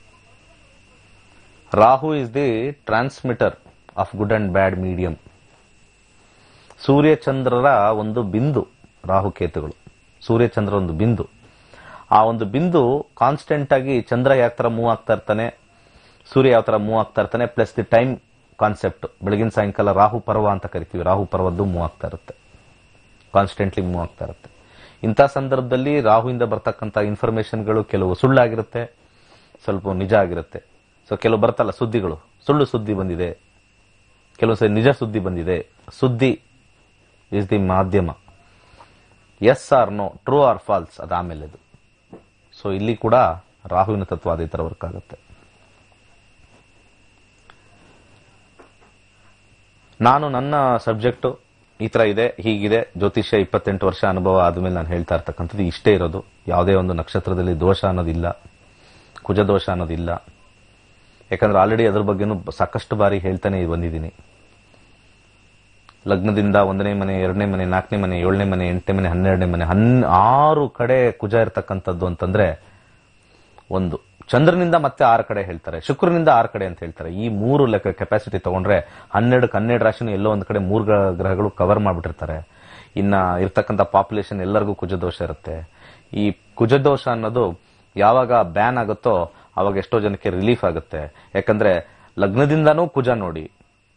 Rahu is the transmitter of good and bad medium ಸೂರ್ಯಚಂದ್ರರ ಒಂದು ಬಿಂದು ರಾಹುಕೇತುಗಳು ಸೂರ್ಯಚಂದ್ರ ಒಂದು ಬಿಂದು ಆ ಒಂದು ಬಿಂದು ಕಾನ್ಸ್ಟೆಂಟ್ ಆಗಿ ಚಂದ್ರ ಯಾವ ತರ ಮೂವ್ ಆಗ್ತಾ ಇರ್ತಾನೆ ಸೂರ್ಯ ಯಾವ ತರ ಮೂವ್ ಆಗ್ತಾ ಇರ್ತಾನೆ ಪ್ಲಸ್ ದಿ ಟೈಮ್ ಕಾನ್ಸೆಪ್ಟ್ ಬೆಳಗಿನ ಸಾಯಂಕಾಲ ರಾಹು ಪರ್ವ ಅಂತ ಕರಿತೀವಿ ರಾಹು ಪರ್ವದ್ದು ಮೂವ್ ಆಗ್ತಾ ಇರುತ್ತೆ ಕಾನ್ಸ್ಟೆಂಟ್ಲಿ ಮೂವ್ ಆಗ್ತಾ ಇರುತ್ತೆ ಇಂಥ ಸಂದರ್ಭದಲ್ಲಿ ರಾಹುವಿಂದ ಬರ್ತಕ್ಕಂಥ ಇನ್ಫಾರ್ಮೇಶನ್ಗಳು ಕೆಲವು ಸುಳ್ಳಾಗಿರುತ್ತೆ ಸ್ವಲ್ಪ ನಿಜ ಆಗಿರುತ್ತೆ ಸೊ ಕೆಲವು ಬರ್ತಲ್ಲ ಸುದ್ದಿಗಳು ಸುಳ್ಳು ಸುದ್ದಿ ಬಂದಿದೆ ಕೆಲವು ಸರಿ ನಿಜ ಸುದ್ದಿ ಬಂದಿದೆ ಸುದ್ದಿ ಇಸ್ ದಿ ಮಾಧ್ಯಮ yes or no true or false ಅದು ಆಮೇಲೆ ಅದು ಸೊ ಇಲ್ಲಿ ಕೂಡ ರಾಹುವಿನ ತತ್ವ ಅದೇ ತರ ವರ್ಕ್ ಆಗುತ್ತೆ ನಾನು ನನ್ನ ಸಬ್ಜೆಕ್ಟ್ ಈ ತರ ಇದೆ ಹೀಗಿದೆ ಜ್ಯೋತಿಷ್ಯ ಇಪ್ಪತ್ತೆಂಟು ವರ್ಷ ಅನುಭವ ಆದ್ಮೇಲೆ ನಾನು ಹೇಳ್ತಾ ಇರ್ತಕ್ಕಂಥದ್ದು ಇಷ್ಟೇ ಇರೋದು ಯಾವುದೇ ಒಂದು ನಕ್ಷತ್ರದಲ್ಲಿ ದೋಷ ಅನ್ನೋದಿಲ್ಲ ಕುಜ ದೋಷ ಅನ್ನೋದಿಲ್ಲ ಯಾಕಂದ್ರೆ ಆಲ್ರೆಡಿ ಅದ್ರ ಬಗ್ಗೆನೂ ಸಾಕಷ್ಟು ಬಾರಿ ಹೇಳ್ತಾನೆ ಬಂದಿದ್ದೀನಿ ಲಗ್ನದಿಂದ ಒಂದನೇ ಮನೆ ಎರಡನೇ ಮನೆ ನಾಲ್ಕನೇ ಮನೆ ಏಳನೇ ಮನೆ ಎಂಟನೇ ಮನೆ ಹನ್ನೆರಡನೇ ಮನೆ ಹನ್ ಆರು ಕಡೆ ಕುಜ ಇರ್ತಕ್ಕಂಥದ್ದು ಅಂತಂದ್ರೆ ಒಂದು ಚಂದ್ರನಿಂದ ಮತ್ತೆ ಆರು ಕಡೆ ಹೇಳ್ತಾರೆ ಶುಕ್ರನಿಂದ ಆರು ಕಡೆ ಅಂತ ಹೇಳ್ತಾರೆ ಈ ಮೂರು ಲೆಕ್ಕ ಕೆಪಾಸಿಟಿ ತಗೊಂಡ್ರೆ ಹನ್ನೆರಡಕ್ಕೆ ಹನ್ನೆರಡು ರಾಶಿನೂ ಎಲ್ಲೋ ಒಂದ್ ಕಡೆ ಮೂರು ಗ್ರಹ- ಗ್ರಹಗಳು ಕವರ್ ಮಾಡ್ಬಿಟ್ಟಿರ್ತಾರೆ ಇನ್ನ ಇರ್ತಕ್ಕಂಥ ಪಾಪ್ಯುಲೇಷನ್ ಎಲ್ಲರಿಗೂ ಕುಜದೋಷ ಇರುತ್ತೆ ಈ ಕುಜದೋಷ ಅನ್ನೋದು ಯಾವಾಗ ಬ್ಯಾನ್ ಆಗುತ್ತೋ ಅವಾಗ ಎಷ್ಟೋ ಜನಕ್ಕೆ ರಿಲೀಫ್ ಆಗುತ್ತೆ ಯಾಕಂದ್ರೆ ಲಗ್ನದಿಂದನೂ ಕುಜ ನೋಡಿ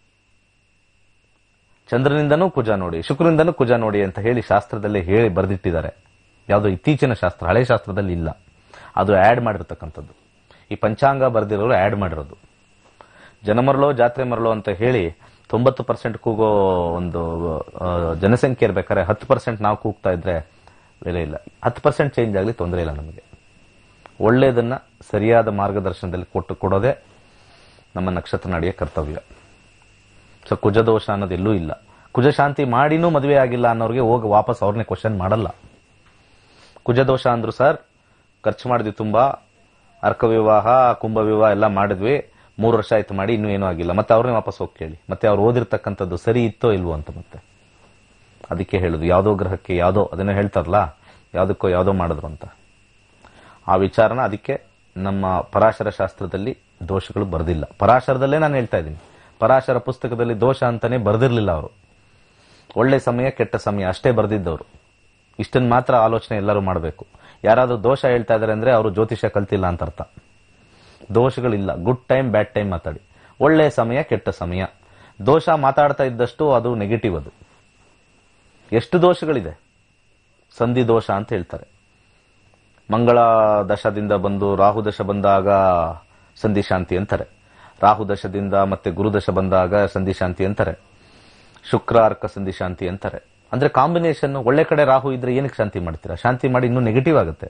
ಚಂದ್ರನಿಂದನೂ ಕುಜ ನೋಡಿ ಶುಕ್ರನಿಂದನೂ ಕುಜ ನೋಡಿ ಅಂತ ಹೇಳಿ ಶಾಸ್ತ್ರದಲ್ಲಿ ಹೇಳಿ ಬರೆದಿಟ್ಟಿದ್ದಾರೆ ಯಾವುದೋ ಇತ್ತೀಚಿನ ಶಾಸ್ತ್ರ ಹಳೆ ಶಾಸ್ತ್ರದಲ್ಲಿ ಇಲ್ಲ ಅದು ಆಡ್ ಮಾಡಿರ್ತಕ್ಕಂಥದ್ದು ಈ ಪಂಚಾಂಗ ಬರೆದಿರೋರು ಆಡ್ ಮಾಡಿರೋದು ಜನ ಮರಳೋ ಜಾತ್ರೆ ಮರಳೋ ಅಂತ ಹೇಳಿ ತೊಂಬತ್ತು ಪರ್ಸೆಂಟ್ ಕೂಗೋ ಒಂದು ಆ, ಜನಸಂಖ್ಯೆ ಇರ್ಬೇಕಾದ್ರೆ ಹತ್ತು ಪರ್ಸೆಂಟ್ ನಾವು ಕೂಗ್ತಾ ಇದ್ರೆ ಬೆಲೆ ಇಲ್ಲ ಹತ್ತು ಪರ್ಸೆಂಟ್ ಚೇಂಜ್ ಆಗಲಿ ತೊಂದರೆ ಇಲ್ಲ ನಮಗೆ ಒಳ್ಳೆಯದನ್ನ ಸರಿಯಾದ ಮಾರ್ಗದರ್ಶನದಲ್ಲಿ ಕೊಟ್ಟು ಕೊಡೋದೇ ನಮ್ಮ ನಕ್ಷತ್ರ ನಾಡಿಯ ಕರ್ತವ್ಯ ಸೊ ಕುಜದೋಷ ಅನ್ನೋದು ಎಲ್ಲೂ ಇಲ್ಲ ಕುಜ ಶಾಂತಿ ಮಾಡಿನೂ ಮದುವೆ ಆಗಿಲ್ಲ ಅನ್ನೋರಿಗೆ ಹೋಗಿ ವಾಪಸ್ ಅವ್ರನ್ನೇ ಕ್ವಶನ್ ಮಾಡಲ್ಲ ಕುಜದೋಷ ಅಂದ್ರು ಸರ್ ಖರ್ಚು ಮಾಡಿದ್ವಿ ತುಂಬಾ ಅರ್ಕ ವಿವಾಹ ಕುಂಭ ವಿವಾಹ ಎಲ್ಲ ಮಾಡಿದ್ವಿ ಮೂರು ವರ್ಷ ಆಯ್ತು ಮಾಡಿ ಇನ್ನೂ ಏನೂ ಆಗಿಲ್ಲ ಮತ್ತೆ ಅವ್ರನ್ನೇ ವಾಪಸ್ ಹೋಗಿ ಕೇಳಿ ಮತ್ತೆ ಅವ್ರು ಓದಿರ್ತಕ್ಕಂಥದ್ದು ಸರಿ ಇತ್ತೋ ಇಲ್ವೋ ಅಂತ ಮತ್ತೆ ಅದಕ್ಕೆ ಹೇಳುದು ಯಾವುದೋ ಗ್ರಹಕ್ಕೆ ಯಾವುದೋ ಅದನ್ನ ಹೇಳ್ತಾರಲ್ಲ ಯಾವುದಕ್ಕೋ ಯಾವುದೋ ಮಾಡಿದ್ರು ಅಂತ ಆ ವಿಚಾರನ ಅದಕ್ಕೆ ನಮ್ಮ ಪರಾಶರ ಶಾಸ್ತ್ರದಲ್ಲಿ ದೋಷಗಳು ಬರೆದಿಲ್ಲ ಪರಾಶರದಲ್ಲೇ ನಾನು ಹೇಳ್ತಾ ಇದ್ದೀನಿ ಪರಾಶರ ಪುಸ್ತಕದಲ್ಲಿ ದೋಷ ಅಂತಾನೆ ಬರೆದಿರ್ಲಿಲ್ಲ ಅವರು ಒಳ್ಳೆ ಸಮಯ ಕೆಟ್ಟ ಸಮಯ ಅಷ್ಟೇ ಬರೆದಿದ್ದವರು ಇಷ್ಟನ್ನು ಮಾತ್ರ ಆಲೋಚನೆ ಎಲ್ಲರೂ ಮಾಡಬೇಕು ಯಾರಾದರೂ ದೋಷ ಹೇಳ್ತಾ ಇದ್ದಾರೆ ಅಂದ್ರೆ ಅವರು ಜ್ಯೋತಿಷ್ಯ ಕಲ್ತಿಲ್ಲ ಅಂತ ಅರ್ಥ ದೋಷಗಳಿಲ್ಲ ಗುಡ್ ಟೈಮ್ ಬ್ಯಾಡ್ ಟೈಮ್ ಮಾತಾಡಿ ಒಳ್ಳೆ ಸಮಯ ಕೆಟ್ಟ ಸಮಯ ದೋಷ ಮಾತಾಡ್ತಾ ಇದ್ದಷ್ಟು ಅದು ನೆಗೆಟಿವ್ ಅದು ಎಷ್ಟು ದೋಷಗಳಿದೆ ಸಂಧಿ ದೋಷ ಅಂತ ಹೇಳ್ತಾರೆ ಮಂಗಳ ದಶದಿಂದ ಬಂದು ರಾಹು ದಶ ಬಂದಾಗ ಸಂಧಿ ಶಾಂತಿ ಅಂತಾರೆ ರಾಹು ದಶದಿಂದ ಮತ್ತೆ ಗುರು ದಶ ಬಂದಾಗ ಸಂಧಿ ಶಾಂತಿ ಅಂತಾರೆ ಶುಕ್ರ ಅರ್ಕ ಸಂಧಿ ಶಾಂತಿ ಅಂತಾರೆ ಅಂದ್ರೆ ಕಾಂಬಿನೇಷನ್ ಒಳ್ಳೆ ಕಡೆ ರಾಹು ಇದ್ರೆ ಏನಕ್ಕೆ ಶಾಂತಿ ಮಾಡ್ತೀರಾ ಶಾಂತಿ ಮಾಡಿ ಇನ್ನೂ ನೆಗೆಟಿವ್ ಆಗುತ್ತೆ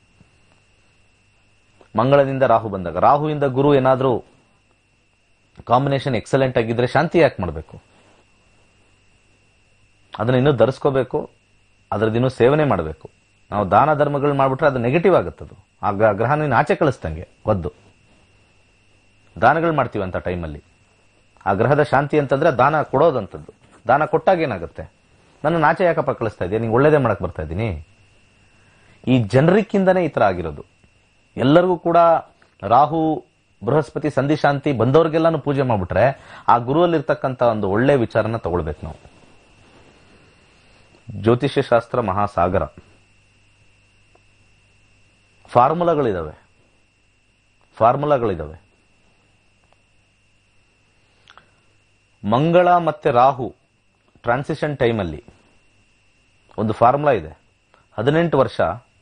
ಮಂಗಳದಿಂದ ರಾಹು ಬಂದಾಗ ರಾಹುವಿಂದ ಗುರು ಏನಾದರೂ ಕಾಂಬಿನೇಷನ್ ಎಕ್ಸಲೆಂಟ್ ಆಗಿದ್ರೆ ಶಾಂತಿ ಯಾಕೆ ಮಾಡಬೇಕು ಅದನ್ನ ಇನ್ನೂ ಧರಿಸ್ಕೋಬೇಕು ಅದ್ರದ್ದಿನ್ನೂ ಸೇವನೆ ಮಾಡಬೇಕು ನಾವು ದಾನ ಧರ್ಮಗಳು ಮಾಡ್ಬಿಟ್ರೆ ಅದು ನೆಗೆಟಿವ್ ಆಗುತ್ತದು ಆ ಗ್ರ- ಗ್ರಹನ ಇನ್ನು ಆಚೆ ಕಳಿಸ್ದಂಗೆ ಒದ್ದು ದಾನಗಳು ಮಾಡ್ತೀವಿ ಅಂತ ಟೈಮಲ್ಲಿ ಆ ಗ್ರಹದ ಶಾಂತಿ ಅಂತಂದ್ರೆ ದಾನ ಕೊಡೋದಂಥದ್ದು ದಾನ ಕೊಟ್ಟಾಗ ಏನಾಗುತ್ತೆ ನನ್ನ ಆಚೆ ಯಾಕಪ್ಪ ಕಳಿಸ್ತಾ ಇದೆಯಾ ನಿಂಗೆ ಒಳ್ಳೇದೇ ಮಾಡಕ್ ಬರ್ತಾ ಇದ್ದೀನಿ ಈ ಜನರಿಕ್ಕಿಂದನೇ ಈ ತರ ಆಗಿರೋದು ಎಲ್ಲರಿಗೂ ಕೂಡ ರಾಹು ಬೃಹಸ್ಪತಿ ಸಂಧಿ ಶಾಂತಿ ಬಂದವ್ರಿಗೆಲ್ಲಾನು ಪೂಜೆ ಮಾಡ್ಬಿಟ್ರೆ ಆ ಗುರುವಲ್ಲಿರ್ತಕ್ಕಂಥ ಒಂದು ಒಳ್ಳೆ ವಿಚಾರನ ತಗೊಳ್ಬೇಕು ನಾವು ಜ್ಯೋತಿಷ್ಯ ಶಾಸ್ತ್ರ ಮಹಾಸಾಗರ ಫಾರ್ಮುಲಾಗಳಿದಾವೆ ಫಾರ್ಮುಲಾಗಳಿದಾವೆ ಮಂಗಳ ಮತ್ತೆ ರಾಹು ಟ್ರಾನ್ಸಿಷನ್ ಟೈಮಲ್ಲಿ ಒಂದು ಫಾರ್ಮುಲಾ ಇದೆ ಹದಿನೆಂಟು ವರ್ಷ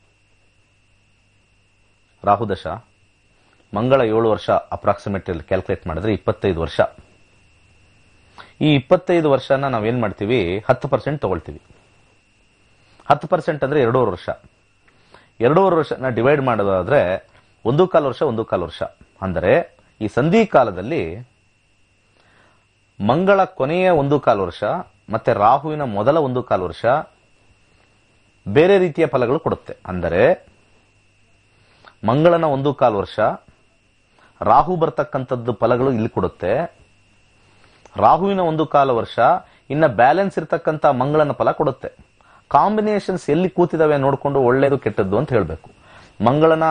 ರಾಹು ದಶ ಮಂಗಳ ಏಳು ವರ್ಷ ಅಪ್ರಾಕ್ಸಿಮೇಟ್ ಕ್ಯಾಲ್ಕುಲೇಟ್ ಮಾಡಿದ್ರೆ ಇಪ್ಪತ್ತೈದು ವರ್ಷ ಈ ಇಪ್ಪತ್ತೈದು ವರ್ಷನ ನಾವೇನ್ ಮಾಡ್ತೀವಿ ಹತ್ತು ಪರ್ಸೆಂಟ್ ತಗೊಳ್ತೀವಿ ಹತ್ತು ಪರ್ಸೆಂಟ್ ಅಂದ್ರೆ ಎರಡೂವರೆ ವರ್ಷ ಎರಡೂವರೆ ವರ್ಷನ ಡಿವೈಡ್ ಮಾಡೋದಾದ್ರೆ ಒಂದು ಕಾಲು ವರ್ಷ ಒಂದು ಕಾಲು ವರ್ಷ ಅಂದರೆ ಈ ಸಂಧಿ ಕಾಲದಲ್ಲಿ ಮಂಗಳ ಕೊನೆಯ ಒಂದು ಕಾಲು ವರ್ಷ ಮತ್ತೆ ರಾಹುವಿನ ಮೊದಲ ಒಂದು ಕಾಲು ವರ್ಷ ಬೇರೆ ರೀತಿಯ ಫಲಗಳು ಕೊಡುತ್ತೆ ಅಂದರೆ ಮಂಗಳನ ಒಂದು ಕಾಲು ವರ್ಷ ರಾಹು ಬರ್ತಕ್ಕಂಥದ್ದು ಫಲಗಳು ಇಲ್ಲಿ ಕೊಡುತ್ತೆ ರಾಹುವಿನ ಒಂದು ಕಾಲು ವರ್ಷ ಇನ್ನ ಬ್ಯಾಲೆನ್ಸ್ ಇರ್ತಕ್ಕಂಥ ಮಂಗಳನ ಫಲ ಕೊಡುತ್ತೆ ಕಾಂಬಿನೇಷನ್ಸ್ ಎಲ್ಲಿ ಕೂತಿದಾವೆ ನೋಡಿಕೊಂಡು ಒಳ್ಳೇದು ಕೆಟ್ಟದ್ದು ಅಂತ ಹೇಳಬೇಕು ಮಂಗಳನ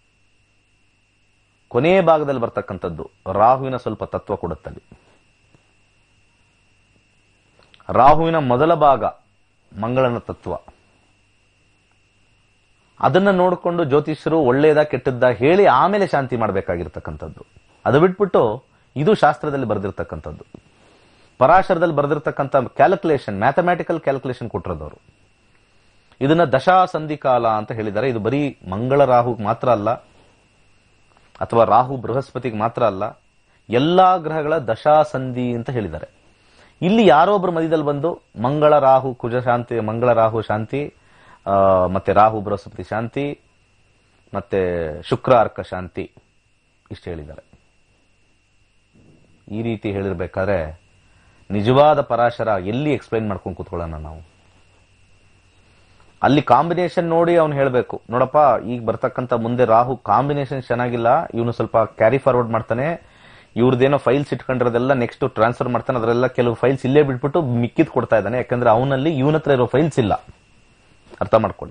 ಕೊನೆಯ ಭಾಗದಲ್ಲಿ ಬರ್ತಕ್ಕಂಥದ್ದು ರಾಹುವಿನ ಸ್ವಲ್ಪ ತತ್ವ ಕೊಡುತ್ತಲ್ಲಿ ರಾಹುವಿನ ಮೊದಲ ಭಾಗ ಮಂಗಳನ ತತ್ವ ಅದನ್ನ ನೋಡಿಕೊಂಡು ಜ್ಯೋತಿಷ್ಯರು ಒಳ್ಳೇದ ಕೆಟ್ಟದ್ದ ಹೇಳಿ ಆಮೇಲೆ ಶಾಂತಿ ಮಾಡಬೇಕಾಗಿರ್ತಕ್ಕಂಥದ್ದು ಅದು ಬಿಟ್ಬಿಟ್ಟು ಇದು ಶಾಸ್ತ್ರದಲ್ಲಿ ಬರೆದಿರ್ತಕ್ಕಂಥದ್ದು ಪರಾಶರದಲ್ಲಿ ಬರೆದಿರ್ತಕ್ಕಂಥ ಕ್ಯಾಲ್ಕುಲೇಷನ್ ಮ್ಯಾಥಮ್ಯಾಟಿಕಲ್ ಕ್ಯಾಲ್ಕುಲೇಷನ್ ಕೊಟ್ಟಿರೋದವರು ಇದನ್ನ ದಶಾ ಸಂಧಿ ಕಾಲ ಅಂತ ಹೇಳಿದ್ದಾರೆ ಇದು ಬರೀ ಮಂಗಳ ರಾಹು ಮಾತ್ರ ಅಲ್ಲ ಅಥವಾ ರಾಹು ಬೃಹಸ್ಪತಿಗೆ ಮಾತ್ರ ಅಲ್ಲ ಎಲ್ಲಾ ಗ್ರಹಗಳ ದಶಾ ಸಂಧಿ ಅಂತ ಹೇಳಿದ್ದಾರೆ ಇಲ್ಲಿ ಯಾರೋ ಒಬ್ರು ಮಧ್ಯದಲ್ಲಿ ಬಂದು ಮಂಗಳ ರಾಹು ಕುಜ ಶಾಂತಿ ಮಂಗಳ ರಾಹು ಶಾಂತಿ ಆ, ಮತ್ತೆ ರಾಹು ಬೃಹಸ್ಪತಿ ಶಾಂತಿ ಮತ್ತೆ ಶುಕ್ರ ಅರ್ಕ ಶಾಂತಿ ಇಷ್ಟು ಹೇಳಿದ್ದಾರೆ ಈ ರೀತಿ ಹೇಳಿರ್ಬೇಕಾದ್ರೆ ನಿಜವಾದ ಪರಾಶರ ಎಲ್ಲಿ ಎಕ್ಸ್ಪ್ಲೈನ್ ಮಾಡ್ಕೊಂಡು ಕೂತ್ಕೊಳ್ಳೋಣ ನಾವು ಅಲ್ಲಿ ಕಾಂಬಿನೇಷನ್ ನೋಡಿ ಅವ್ನು ಹೇಳಬೇಕು ನೋಡಪ್ಪ ಈಗ ಬರ್ತಕ್ಕಂಥ ಮುಂದೆ ರಾಹು ಕಾಂಬಿನೇಷನ್ ಚೆನ್ನಾಗಿಲ್ಲ ಇವನು ಸ್ವಲ್ಪ ಕ್ಯಾರಿ ಫಾರ್ವರ್ಡ್ ಮಾಡ್ತಾನೆ ಇವ್ರದ್ದೇನೋ ಫೈಲ್ಸ್ ಇಟ್ಕೊಂಡಿರೋದೆಲ್ಲ ನೆಕ್ಸ್ಟ್ ಟ್ರಾನ್ಸ್ಫರ್ ಮಾಡ್ತಾನೆ ಅದರೆಲ್ಲ ಕೆಲವು ಫೈಲ್ಸ್ ಇಲ್ಲೇ ಬಿಟ್ಬಿಟ್ಟು ಮಿಕ್ಕಿದ್ ಕೊಡ್ತಾ ಇದ್ದಾನೆ ಯಾಕಂದ್ರೆ ಅವನಲ್ಲಿ ಇವನ ಹತ್ರ ಇರೋ ಫೈಲ್ಸ್ ಇಲ್ಲ ಅರ್ಥ ಮಾಡ್ಕೊಳ್ಳಿ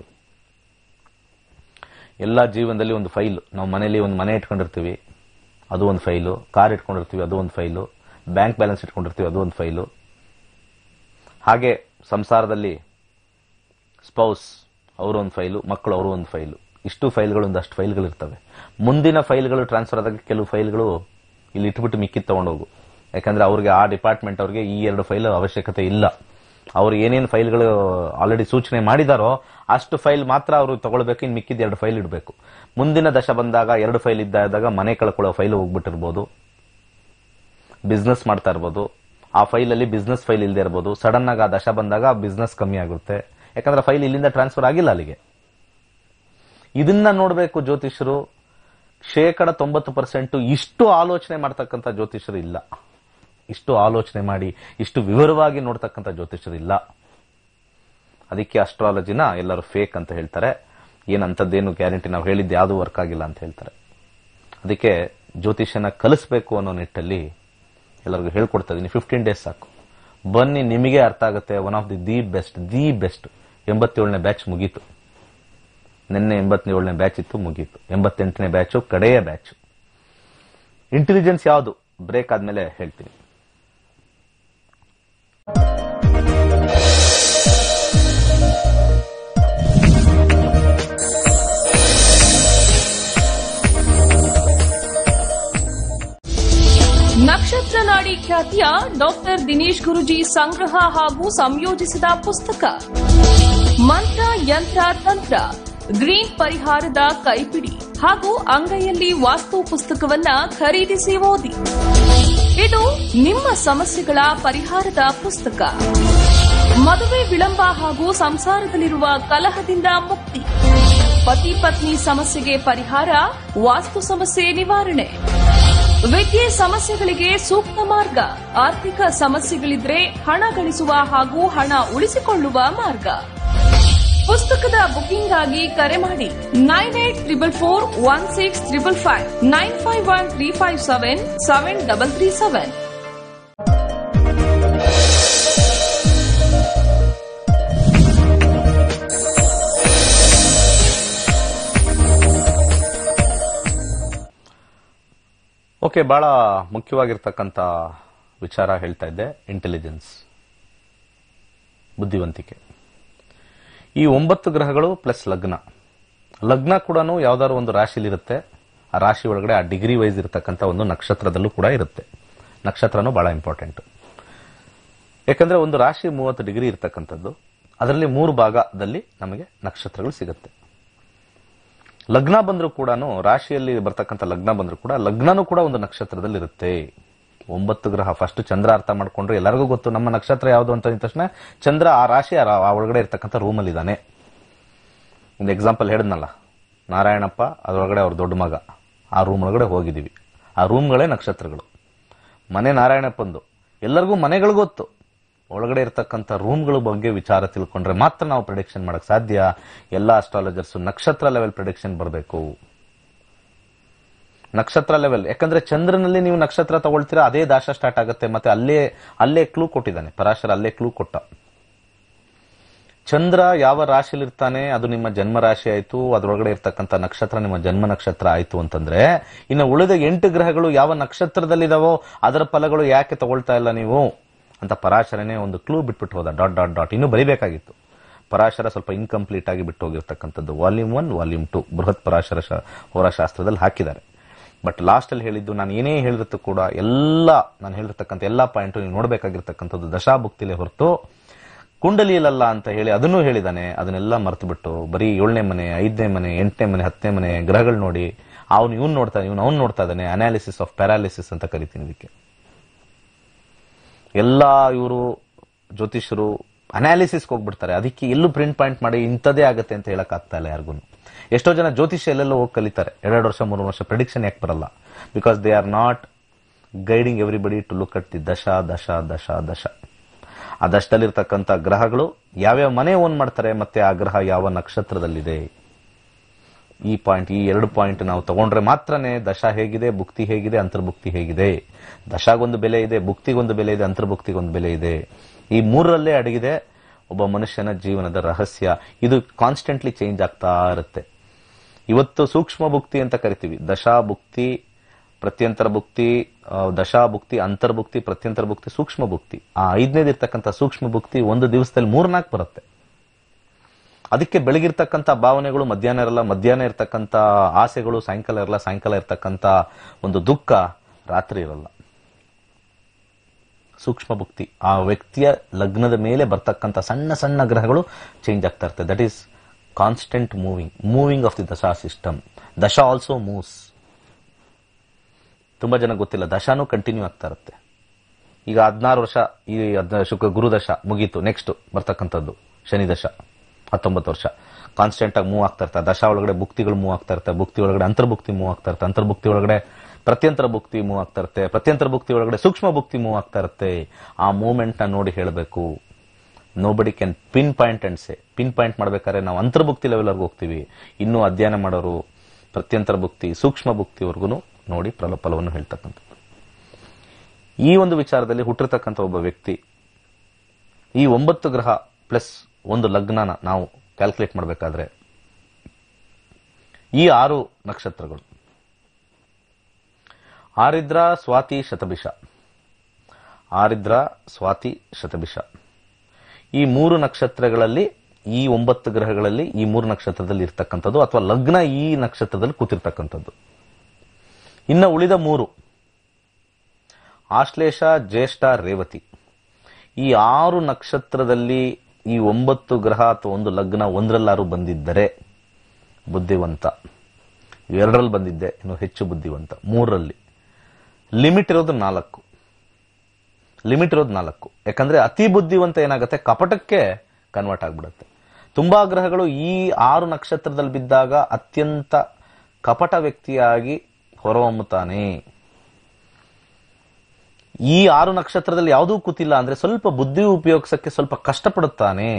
ಎಲ್ಲ ಜೀವನದಲ್ಲಿ ಒಂದು ಫೈಲ್ ನಾವು ಮನೇಲಿ ಒಂದು ಮನೆ ಇಟ್ಕೊಂಡಿರ್ತೀವಿ ಅದು ಒಂದು ಫೈಲು ಕಾರ್ ಇಟ್ಕೊಂಡಿರ್ತೀವಿ ಅದು ಒಂದು ಫೈಲು ಬ್ಯಾಂಕ್ ಬ್ಯಾಲೆನ್ಸ್ ಇಟ್ಕೊಂಡಿರ್ತೀವಿ ಅದು ಒಂದು ಫೈಲು ಹಾಗೆ ಸಂಸಾರದಲ್ಲಿ ಸ್ಪೌಸ್ ಅವರು ಒಂದು ಫೈಲು ಮಕ್ಕಳು ಅವರು ಒಂದು ಫೈಲು ಇಷ್ಟು ಫೈಲ್ಗಳು ಒಂದಷ್ಟು ಫೈಲ್ಗಳು ಇರ್ತವೆ ಮುಂದಿನ ಫೈಲ್ಗಳು ಟ್ರಾನ್ಸ್ಫರ್ ಆದಾಗ ಕೆಲವು ಫೈಲ್ಗಳು ಇಲ್ಲಿ ಇಟ್ಬಿಟ್ಟು ಮಿಕ್ಕಿದ್ ತಗೊಂಡೋಗು ಯಾಕಂದ್ರೆ ಅವ್ರಿಗೆ ಆ ಡಿಪಾರ್ಟ್ಮೆಂಟ್ ಅವ್ರಿಗೆ ಈ ಎರಡು ಫೈಲ್ ಅವಶ್ಯಕತೆ ಇಲ್ಲ ಅವ್ರು ಏನೇನು ಫೈಲ್ಗಳು ಆಲ್ರೆಡಿ ಸೂಚನೆ ಮಾಡಿದಾರೋ ಅಷ್ಟು ಫೈಲ್ ಮಾತ್ರ ಅವರು ತಗೊಳ್ಬೇಕು ಇನ್ನು ಮಿಕ್ಕಿದ ಎರಡು ಫೈಲ್ ಇಡಬೇಕು ಮುಂದಿನ ದಶ ಬಂದಾಗ ಎರಡು ಫೈಲ್ ಇದ್ದಾಗ ಮನೆ ಕಳ್ಕೊಳ್ಳೋ ಫೈಲ್ ಹೋಗ್ಬಿಟ್ಟಿರ್ಬೋದು ಬಿಸ್ನೆಸ್ ಮಾಡ್ತಾ ಇರ್ಬೋದು ಆ ಫೈಲಲ್ಲಿ ಬಿಸ್ನೆಸ್ ಫೈಲ್ ಇಲ್ಲದೆ ಇರ್ಬೋದು ಸಡನ್ ಆಗಿ ಆ ದಶ ಬಂದಾಗ ಬಿಸ್ನೆಸ್ ಕಮ್ಮಿ ಆಗುತ್ತೆ ಯಾಕಂದ್ರೆ ಫೈಲ್ ಇಲ್ಲಿಂದ ಟ್ರಾನ್ಸ್ಫರ್ ಆಗಿಲ್ಲ ಅಲ್ಲಿಗೆ ಇದನ್ನ ನೋಡಬೇಕು ಜ್ಯೋತಿಷರು ಶೇಕಡ ತೊಂಬತ್ತು ಪರ್ಸೆಂಟ್ ಇಷ್ಟು ಆಲೋಚನೆ ಮಾಡ್ತಕ್ಕಂಥ ಜ್ಯೋತಿಷರು ಇಲ್ಲ ಇಷ್ಟು ಆಲೋಚನೆ ಮಾಡಿ ಇಷ್ಟು ವಿವರವಾಗಿ ನೋಡ್ತಕ್ಕಂಥ ಜ್ಯೋತಿಷರು ಇಲ್ಲ ಅದಕ್ಕೆ ಅಸ್ಟ್ರಾಲಜಿನ ಎಲ್ಲರೂ ಫೇಕ್ ಅಂತ ಹೇಳ್ತಾರೆ ಏನಂತದ್ದೇನು ಗ್ಯಾರಂಟಿ ನಾವು ಹೇಳಿದ್ದು ಯಾವುದು ವರ್ಕ್ ಆಗಿಲ್ಲ ಅಂತ ಹೇಳ್ತಾರೆ ಅದಕ್ಕೆ ಜ್ಯೋತಿಷ್ಯನ ಕಲಿಸ್ಬೇಕು ಅನ್ನೋ ನಿಟ್ಟಲ್ಲಿ ಎಲ್ಲರಿಗೂ ಹೇಳ್ಕೊಡ್ತಾ ಇದೀನಿ ಫಿಫ್ಟೀನ್ ಡೇಸ್ ಸಾಕು ಬನ್ನಿ ನಿಮಗೆ ಅರ್ಥ ಆಗುತ್ತೆ one of the the best the best ಎಂಬತ್ತೇಳನೇ ಬ್ಯಾಚ್ ಮುಗೀತು ನಿನ್ನೆ ಎಂಬತ್ತೇಳನೇ ಬ್ಯಾಚ್ ಇತ್ತು ಮುಗೀತು ಎಂಬತ್ತೆಂಟನೇ ಬ್ಯಾಚು ಕಡೆಯ ಬ್ಯಾಚ್ ಇಂಟೆಲಿಜೆನ್ಸ್ ಯಾವುದು ಬ್ರೇಕ್ ಆದ್ಮೇಲೆ ಹೇಳ್ತೀನಿ ವಿಖ್ಯಾತಿಯ ಡಾಕ್ಟರ್ ದಿನೇಶ್ ಗುರುಜಿ ಸಂಗ್ರಹ ಹಾಗೂ ಸಂಯೋಜಿಸಿದ ಪುಸ್ತಕ ಮಂತ್ರ ಯಂತ್ರ ತಂತ್ರ ಗ್ರೀನ್ ಪರಿಹಾರದ ಕೈಪಿಡಿ ಹಾಗೂ ಅಂಗೈಯಲ್ಲಿ ವಾಸ್ತು ಪುಸ್ತಕವನ್ನ ಖರೀದಿಸಿ ಓದಿ ಇದು ನಿಮ್ಮ ಸಮಸ್ಯೆಗಳ ಪರಿಹಾರದ ಪುಸ್ತಕ ಮದುವೆ ವಿಳಂಬ ಹಾಗೂ ಸಂಸಾರದಲ್ಲಿರುವ ಕಲಹದಿಂದ ಮುಕ್ತಿ ಪತಿ ಪತ್ನಿ ಸಮಸ್ಯೆಗೆ ಪರಿಹಾರ ವಾಸ್ತು ಸಮಸ್ಯೆ ನಿವಾರಣೆ ವಿದ್ಯೆ ಸಮಸ್ಯೆಗಳಿಗೆ ಸೂಕ್ತ ಮಾರ್ಗ ಆರ್ಥಿಕ ಸಮಸ್ಯೆಗಳಿದ್ರೆ ಹಣ ಗಳಿಸುವ ಹಾಗೂ ಹಣ ಉಳಿಸಿಕೊಳ್ಳುವ ಮಾರ್ಗ ಪುಸ್ತಕದ ಬುಕಿಂಗ್ ಆಗಿ ಕರೆ ಮಾಡಿ nine eight triple four one six triple five nine five one three five seven seven double three seven okay ಬಹಳ ಮುಖ್ಯವಾಗಿರ್ತಕ್ಕಂಥ ವಿಚಾರ ಹೇಳ್ತಾ ಇದ್ದೆ ಇಂಟೆಲಿಜೆನ್ಸ್ ಬುದ್ಧಿವಂತಿಕೆ ಈ ಒಂಬತ್ತು ಗ್ರಹಗಳು ಪ್ಲಸ್ ಲಗ್ನ ಲಗ್ನ ಕೂಡ ಯಾವ್ದಾದ್ರು ಒಂದು ರಾಶಿಲಿರುತ್ತೆ ಆ ರಾಶಿ ಒಳಗಡೆ ಆ ಡಿಗ್ರಿ ವೈಸ್ ಇರತಕ್ಕಂಥ ಒಂದು ನಕ್ಷತ್ರದಲ್ಲೂ ಕೂಡ ಇರುತ್ತೆ ನಕ್ಷತ್ರನೂ ಬಹಳ ಇಂಪಾರ್ಟೆಂಟ್ ಯಾಕಂದ್ರೆ ಒಂದು ರಾಶಿ ಮೂವತ್ತು ಡಿಗ್ರಿ ಇರತಕ್ಕಂಥದ್ದು ಅದರಲ್ಲಿ ಮೂರು ಭಾಗದಲ್ಲಿ ನಮಗೆ ನಕ್ಷತ್ರಗಳು ಸಿಗುತ್ತೆ ಲಗ್ನ ಬಂದರೂ ಕೂಡ ರಾಶಿಯಲ್ಲಿ ಬರ್ತಕ್ಕಂಥ ಲಗ್ನ ಬಂದರೂ ಕೂಡ ಲಗ್ನನೂ ಕೂಡ ಒಂದು ನಕ್ಷತ್ರದಲ್ಲಿ ಇರುತ್ತೆ ಒಂಬತ್ತು ಗ್ರಹ ಫಸ್ಟ್ ಚಂದ್ರ ಅರ್ಥ ಮಾಡ್ಕೊಂಡ್ರೆ ಎಲ್ಲರಿಗೂ ಗೊತ್ತು ನಮ್ಮ ನಕ್ಷತ್ರ ಯಾವುದು ಅಂತ ಅಂದ ತಕ್ಷಣ ಚಂದ್ರ ಆ ರಾಶಿ ಆ ರಾ- ಆ ಒಳಗಡೆ ಇರ್ತಕ್ಕಂಥ ರೂಮಲ್ಲಿ ಇದ್ದಾನೆ ಒಂದು ಎಕ್ಸಾಂಪಲ್ ಹೇಳಿದ್ನಲ್ಲ ನಾರಾಯಣಪ್ಪ ಅದರೊಳಗಡೆ ಅವ್ರ ದೊಡ್ಡ ಮಗ ಆ ರೂಮ್ ಒಳಗಡೆ ಹೋಗಿದ್ದೀವಿ ಆ ರೂಮ್ಗಳೇ ನಕ್ಷತ್ರಗಳು ಮನೆ ನಾರಾಯಣಪ್ಪಂದು ಎಲ್ಲರಿಗೂ ಮನೆಗಳು ಗೊತ್ತು ಒಳಗಡೆ ಇರ್ತಕ್ಕಂಥ ರೂಮ್ಗಳ ಬಗ್ಗೆ ವಿಚಾರ ತಿಳ್ಕೊಂಡ್ರೆ ಮಾತ್ರ ನಾವು ಪ್ರಿಡಿಕ್ಷನ್ ಮಾಡಕ್ ಸಾಧ್ಯ ಎಲ್ಲ ಅಸ್ಟ್ರಾಲಜರ್ಸ್ ನಕ್ಷತ್ರ ಲೆವೆಲ್ ಪ್ರಿಡಿಕ್ಷನ್ ಬರಬೇಕು ನಕ್ಷತ್ರ ಲೆವೆಲ್ ಯಾಕಂದ್ರೆ ಚಂದ್ರನಲ್ಲಿ ನೀವು ನಕ್ಷತ್ರ ತಗೊಳ್ತೀರಾ ಅದೇ ದಾಶ ಸ್ಟಾರ್ಟ್ ಆಗುತ್ತೆ ಮತ್ತೆ ಅಲ್ಲೇ ಅಲ್ಲೇ ಕ್ಲೂ ಕೊಟ್ಟಿದ್ದಾನೆ ಪರಾಶರ ಅಲ್ಲೇ ಕ್ಲೂ ಕೊಟ್ಟ ಚಂದ್ರ ಯಾವ ರಾಶಿಲಿರ್ತಾನೆ ಅದು ನಿಮ್ಮ ಜನ್ಮ ರಾಶಿ ಆಯ್ತು ಅದರೊಳಗಡೆ ಇರ್ತಕ್ಕಂಥ ನಕ್ಷತ್ರ ನಿಮ್ಮ ಜನ್ಮ ನಕ್ಷತ್ರ ಆಯ್ತು ಅಂತಂದ್ರೆ ಇನ್ನು ಉಳಿದ ಎಂಟು ಗ್ರಹಗಳು ಯಾವ ನಕ್ಷತ್ರದಲ್ಲಿದಾವೋ ಅದರ ಫಲಗಳು ಯಾಕೆ ತಗೊಳ್ತಾ ಇಲ್ಲ ನೀವು ಅಂತ ಪರಾಶರನೇ ಒಂದು ಕ್ಲೂ ಬಿಟ್ಬಿಟ್ಟು ಹೋದ ಡಾಟ್ ಡಾಟ್ ಡಾಟ್ ಇನ್ನೂ ಬರಿಬೇಕಾಗಿತ್ತು ಪರಾಶರ ಸ್ವಲ್ಪ ಇನ್ಕಂಪ್ಲೀಟ್ ಆಗಿ ಬಿಟ್ಟು ಹೋಗಿರ್ತಕ್ಕಂಥದ್ದು volume one volume two Brihat Parashara Shah- ಹೋರಾಶಾಸ್ತ್ರದಲ್ಲಿ ಹಾಕಿದ್ದಾರೆ ಬಟ್ ಲಾಸ್ಟ್ ಅಲ್ಲಿ ಹೇಳಿದ್ದು ನಾನು ಏನೇ ಹೇಳಿರುತ್ತೆ ಕೂಡ ಎಲ್ಲ ನಾನು ಹೇಳಿರ್ತಕ್ಕಂಥ ಎಲ್ಲಾ ಪಾಯಿಂಟ್ ನೀವು ನೋಡಬೇಕಾಗಿರ್ತಕ್ಕಂಥದ್ದು ದಶಾಭುಕ್ತಿಲೇ ಹೊರತು ಕುಂಡಲಿಯಲ್ಲ ಅಂತ ಹೇಳಿ ಅದನ್ನೂ ಹೇಳಿದಾನೆ ಅದನ್ನೆಲ್ಲ ಮರೆತು ಬಿಟ್ಟು ಬರೀ ಏಳನೇ ಮನೆ ಐದನೇ ಮನೆ ಎಂಟನೇ ಮನೆ ಹತ್ತನೇ ಮನೆ ಗ್ರಹಗಳು ನೋಡಿ ಅವ್ನು ಇವ್ನು ನೋಡ್ತಾ ಇವ್ನು ಅವ್ನು ನೋಡ್ತಾ ಇದ್ದಾನೆ ಅನಾಲಿಸಿಸ್ ಆಫ್ ಪ್ಯಾರಾಲಿಸಿಸ್ ಅಂತ ಕರಿತೀನಿ ಇದಕ್ಕೆ ಎಲ್ಲ ಇವರು ಜ್ಯೋತಿಷರು ಅನಾಲಿಸಿಸ್ಗೆ ಹೋಗ್ಬಿಡ್ತಾರೆ ಅದಕ್ಕೆ ಎಲ್ಲೂ ಪ್ರಿಂಟ್ ಪಾಯಿಂಟ್ ಮಾಡಿ ಇಂಥದೇ ಆಗುತ್ತೆ ಅಂತ ಹೇಳಕ್ ಆಗ್ತಾ ಇಲ್ಲ ಯಾರಿಗೂ ಎಷ್ಟೋ ಜನ ಜ್ಯೋತಿಷ್ಯ ಎಲ್ಲೆಲ್ಲೋ ಹೋಗಿ ಕಲಿತಾರೆ ಎರಡೆರಡು ವರ್ಷ ಮೂರು ವರ್ಷ ಪ್ರಿಡಿಕ್ಷನ್ ಯಾಕೆ ಬರಲ್ಲ because they are not guiding everybody to look at the ದಶ ದಶ ದಶ ದಶ ಆ ದಶದಲ್ಲಿರ್ತಕ್ಕಂಥ ಗ್ರಹಗಳು ಯಾವ್ಯಾವ ಮನೆ ಓನ್ ಮಾಡ್ತಾರೆ ಮತ್ತೆ ಆ ಗ್ರಹ ಯಾವ ನಕ್ಷತ್ರದಲ್ಲಿದೆ ಈ ಪಾಯಿಂಟ್ ಈ ಎರಡು ಪಾಯಿಂಟ್ ನಾವು ತಗೊಂಡ್ರೆ ಮಾತ್ರನೇ ದಶ ಹೇಗಿದೆ ಭುಕ್ತಿ ಹೇಗಿದೆ ಅಂತರ್ಭುಕ್ತಿ ಹೇಗಿದೆ ದಶಾಗೊಂದು ಬೆಲೆ ಇದೆ ಭುಕ್ತಿಗೊಂದು ಬೆಲೆ ಇದೆ ಅಂತರ್ಭುಕ್ತಿಗೊಂದು ಬೆಲೆ ಇದೆ ಈ ಮೂರರಲ್ಲೇ ಅಡಗಿದೆ ಒಬ್ಬ ಮನುಷ್ಯನ ಜೀವನದ ರಹಸ್ಯ ಇದು ಕಾನ್ಸ್ಟೆಂಟ್ಲಿ ಚೇಂಜ್ ಆಗ್ತಾ ಇರುತ್ತೆ ಇವತ್ತು ಸೂಕ್ಷ್ಮ ಭುಕ್ತಿ ಅಂತ ಕರಿತೀವಿ ದಶಾ ಭುಕ್ತಿ ಪ್ರತ್ಯಂತರ ಭುಕ್ತಿ ಆ, ದಶಾ ಭುಕ್ತಿ ಅಂತರ್ಭುಕ್ತಿ ಪ್ರತ್ಯಂತರ ಭುಕ್ತಿ ಸೂಕ್ಷ್ಮ ಭುಕ್ತಿ ಆ ಐದನೇದಿರ್ತಕ್ಕಂಥ ಸೂಕ್ಷ್ಮ ಭುಕ್ತಿ ಒಂದು ದಿವಸದಲ್ಲಿ ಮೂರ್ನಾಲ್ಕು ಬರುತ್ತೆ ಅದಕ್ಕೆ ಬೆಳಗಿರ್ತಕ್ಕಂಥ ಭಾವನೆಗಳು ಮಧ್ಯಾಹ್ನ ಇರಲ್ಲ ಮಧ್ಯಾಹ್ನ ಇರ್ತಕ್ಕಂಥ ಆಸೆಗಳು ಸಾಯಂಕಾಲ ಇರಲ್ಲ ಸಾಯಂಕಾಲ ಇರ್ತಕ್ಕಂಥ ಒಂದು ದುಃಖ ರಾತ್ರಿ ಇರಲ್ಲ ಸೂಕ್ಷ್ಮ ಭುಕ್ತಿ ಆ ವ್ಯಕ್ತಿಯ ಲಗ್ನದ ಮೇಲೆ ಬರ್ತಕ್ಕಂಥ ಸಣ್ಣ ಸಣ್ಣ ಗ್ರಹಗಳು ಚೇಂಜ್ ಆಗ್ತಾ ಇರ್ತದೆ that is constant moving moving of the ದಶಾ ಸಿಸ್ಟಮ್ ದಶಾ ಆಲ್ಸೋ ಮೂವ್ಸ್ ತುಂಬಾ ಜನ ಗೊತ್ತಿಲ್ಲ ದಶಾನು ಕಂಟಿನ್ಯೂ ಆಗ್ತಾ ಇರುತ್ತೆ ಈಗ ಹದಿನಾರು ವರ್ಷ ಈ ಹದ್ನ- ಶುಕ್ರ ಗುರುದಶ ಮುಗೀತು ನೆಕ್ಸ್ಟ್ ಬರ್ತಕ್ಕಂಥದ್ದು ಶನಿ ದಶ ಹತ್ತೊಂಬತ್ತು ವರ್ಷ ಕಾನ್ಸ್ಟೆಂಟ್ ಆಗಿ ಮೂವ್ ಆಗ್ತಾ ಇರ್ತಾರೆ ದಶ ಒಳಗಡೆ ಭುಕ್ತಿಗಳು ಮೂವ್ ಆಗ್ತಾ ಇರ್ತವೆ ಭುಕ್ತಿ ಒಳಗಡೆ ಅಂತರ್ಭುಕ್ತಿ ಮೂವ್ ಆಗ್ತಾ ಇರುತ್ತೆ ಅಂತರ್ಭುಕ್ತಿ ಒಳಗಡೆ ಪ್ರತ್ಯಂತರ ಭುಕ್ತಿ ಮೂವ್ ಆಗ್ತಾ ಇರುತ್ತೆ ಪ್ರತ್ಯಂತರ ಭುಕ್ತಿ ಒಳಗಡೆ ಸೂಕ್ಷ್ಮ ಭುಕ್ತಿ ಮೂವ್ ಆಗ್ತಾ ಇರುತ್ತೆ ಆ ಮೂವ್ಮೆಂಟ್ ನ ನೋಡಿ ಹೇಳಬೇಕು nobody can pin point and say pin point ಮಾಡ್ಬೇಕಾದ್ರೆ ನಾವು ಅಂತರ್ಭುಕ್ತಿ ಲೆವೆಲ್ವರೆಗೂ ಹೋಗ್ತೀವಿ ಇನ್ನೂ ಅಧ್ಯಯನ ಮಾಡೋರು ಪ್ರತ್ಯಂತರ ಭುಕ್ತಿ ಸೂಕ್ಷ್ಮ ಭುಕ್ತಿವರೆಗೂ ನೋಡಿ ಫಲ ಫಲವನ್ನು ಹೇಳ್ತಕ್ಕಂಥದ್ದು ಈ ಒಂದು ವಿಚಾರದಲ್ಲಿ ಹುಟ್ಟಿರ್ತಕ್ಕಂಥ ಒಬ್ಬ ವ್ಯಕ್ತಿ ಈ ಒಂಬತ್ತು ಗ್ರಹ ಪ್ಲಸ್ ಒಂದು ಲಗ್ನನ ನಾವು ಕ್ಯಾಲ್ಕುಲೇಟ್ ಮಾಡಬೇಕಾದ್ರೆ ಈ ಆರು ನಕ್ಷತ್ರಗಳು ಆರಿದ್ರ ಸ್ವಾತಿ ಶತಭಿಷ ಆರಿದ್ರ ಸ್ವಾತಿ ಶತಭಿಷ ಈ ಮೂರು ನಕ್ಷತ್ರಗಳಲ್ಲಿ ಈ ಒಂಬತ್ತು ಗ್ರಹಗಳಲ್ಲಿ ಈ ಮೂರು ನಕ್ಷತ್ರದಲ್ಲಿ ಇರ್ತಕ್ಕಂಥದ್ದು ಅಥವಾ ಲಗ್ನ ಈ ನಕ್ಷತ್ರದಲ್ಲಿ ಕೂತಿರ್ತಕ್ಕಂಥದ್ದು ಇನ್ನು ಉಳಿದ ಮೂರು ಆಶ್ಲೇಷ ಜ್ಯೇಷ್ಠ ರೇವತಿ ಈ ಆರು ನಕ್ಷತ್ರದಲ್ಲಿ ಈ ಒಂಬತ್ತು ಗ್ರಹ ಅಥವಾ ಒಂದು ಲಗ್ನ ಒಂದರಲ್ಲಾರು ಬಂದಿದ್ದರೆ ಬುದ್ಧಿವಂತ ಎರಡರಲ್ಲಿ ಬಂದಿದ್ದೆ ಇನ್ನು ಹೆಚ್ಚು ಬುದ್ಧಿವಂತ ಮೂರರಲ್ಲಿ ಲಿಮಿಟ್ ಇರೋದು ನಾಲ್ಕು ಲಿಮಿಟ್ ಇರೋದು ನಾಲ್ಕು ಯಾಕಂದ್ರೆ ಅತಿ ಬುದ್ಧಿವಂತ ಏನಾಗುತ್ತೆ ಕಪಟಕ್ಕೆ ಕನ್ವರ್ಟ್ ಆಗ್ಬಿಡುತ್ತೆ ತುಂಬಾ ಗ್ರಹಗಳು ಈ ಆರು ನಕ್ಷತ್ರದಲ್ಲಿ ಬಿದ್ದಾಗ ಅತ್ಯಂತ ಕಪಟ ವ್ಯಕ್ತಿಯಾಗಿ ಹೊರಹೊಮ್ಮುತ್ತಾನೆ ಈ ಆರು ನಕ್ಷತ್ರದಲ್ಲಿ ಯಾವುದೂ ಕೂತಿಲ್ಲ ಅಂದ್ರೆ ಸ್ವಲ್ಪ ಬುದ್ಧಿ ಉಪಯೋಗಿಸಕ್ಕೆ ಸ್ವಲ್ಪ ಕಷ್ಟಪಡುತ್ತಾನೆ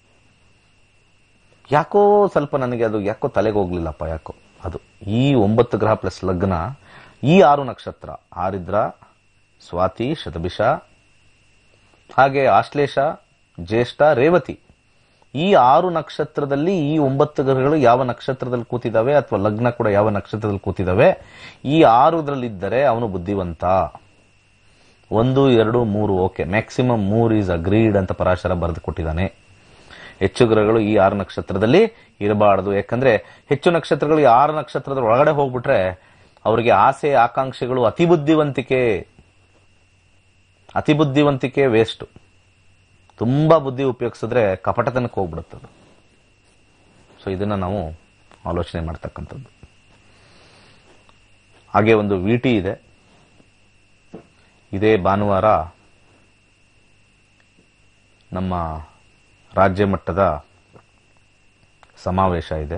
ಯಾಕೋ ಸ್ವಲ್ಪ ನನಗೆ ಅದು ಯಾಕೋ ತಲೆಗೆ ಹೋಗ್ಲಿಲ್ಲಪ್ಪ ಯಾಕೋ ಅದು ಈ ಒಂಬತ್ತು ಗ್ರಹ ಪ್ಲಸ್ ಲಗ್ನ ಈ ಆರು ನಕ್ಷತ್ರ ಆರಿದ್ರ ಸ್ವಾತಿ ಶತಭಿಷ ಹಾಗೆ ಆಶ್ಲೇಷ ಜ್ಯೇಷ್ಠ ರೇವತಿ ಈ ಆರು ನಕ್ಷತ್ರದಲ್ಲಿ ಈ ಒಂಬತ್ತು ಗ್ರಹಗಳು ಯಾವ ನಕ್ಷತ್ರದಲ್ಲಿ ಕೂತಿದಾವೆ ಅಥವಾ ಲಗ್ನ ಕೂಡ ಯಾವ ನಕ್ಷತ್ರದಲ್ಲಿ ಕೂತಿದಾವೆ ಈ ಆರುದ್ರಲ್ಲಿದ್ದರೆ ಅವನು ಬುದ್ಧಿವಂತ ಒಂದು ಎರಡು ಮೂರು ಓಕೆ ಮ್ಯಾಕ್ಸಿಮಮ್ ಮೂರ್ ಈಸ್ ಅಗ್ರೀಡ್ ಅಂತ ಪರಾಶರ ಬರೆದು ಕೊಟ್ಟಿದ್ದಾನೆ ಹೆಚ್ಚು ಗ್ರಹಗಳು ಈ ಆರು ನಕ್ಷತ್ರದಲ್ಲಿ ಇರಬಾರದು ಯಾಕಂದ್ರೆ ಹೆಚ್ಚು ನಕ್ಷತ್ರಗಳು ಈ ಆರು ನಕ್ಷತ್ರದ ಒಳಗಡೆ ಹೋಗ್ಬಿಟ್ರೆ ಅವರಿಗೆ ಆಸೆ ಆಕಾಂಕ್ಷೆಗಳು ಅತಿ ಬುದ್ಧಿವಂತಿಕೆ ಅತಿ ಬುದ್ಧಿವಂತಿಕೆ ವೇಸ್ಟ್ ತುಂಬಾ ಬುದ್ಧಿ ಉಪಯೋಗಿಸಿದ್ರೆ ಕಪಟತನಕ್ಕೆ ಹೋಗ್ಬಿಡುತ್ತದು ಸೊ ಇದನ್ನ ನಾವು ಆಲೋಚನೆ ಮಾಡ್ತಕ್ಕಂಥದ್ದು ಹಾಗೆ ಒಂದು ವಿಟಿ ಇದೆ ಇದೇ ಭಾನುವಾರ ನಮ್ಮ ರಾಜ್ಯ ಮಟ್ಟದ ಸಮಾವೇಶ ಇದೆ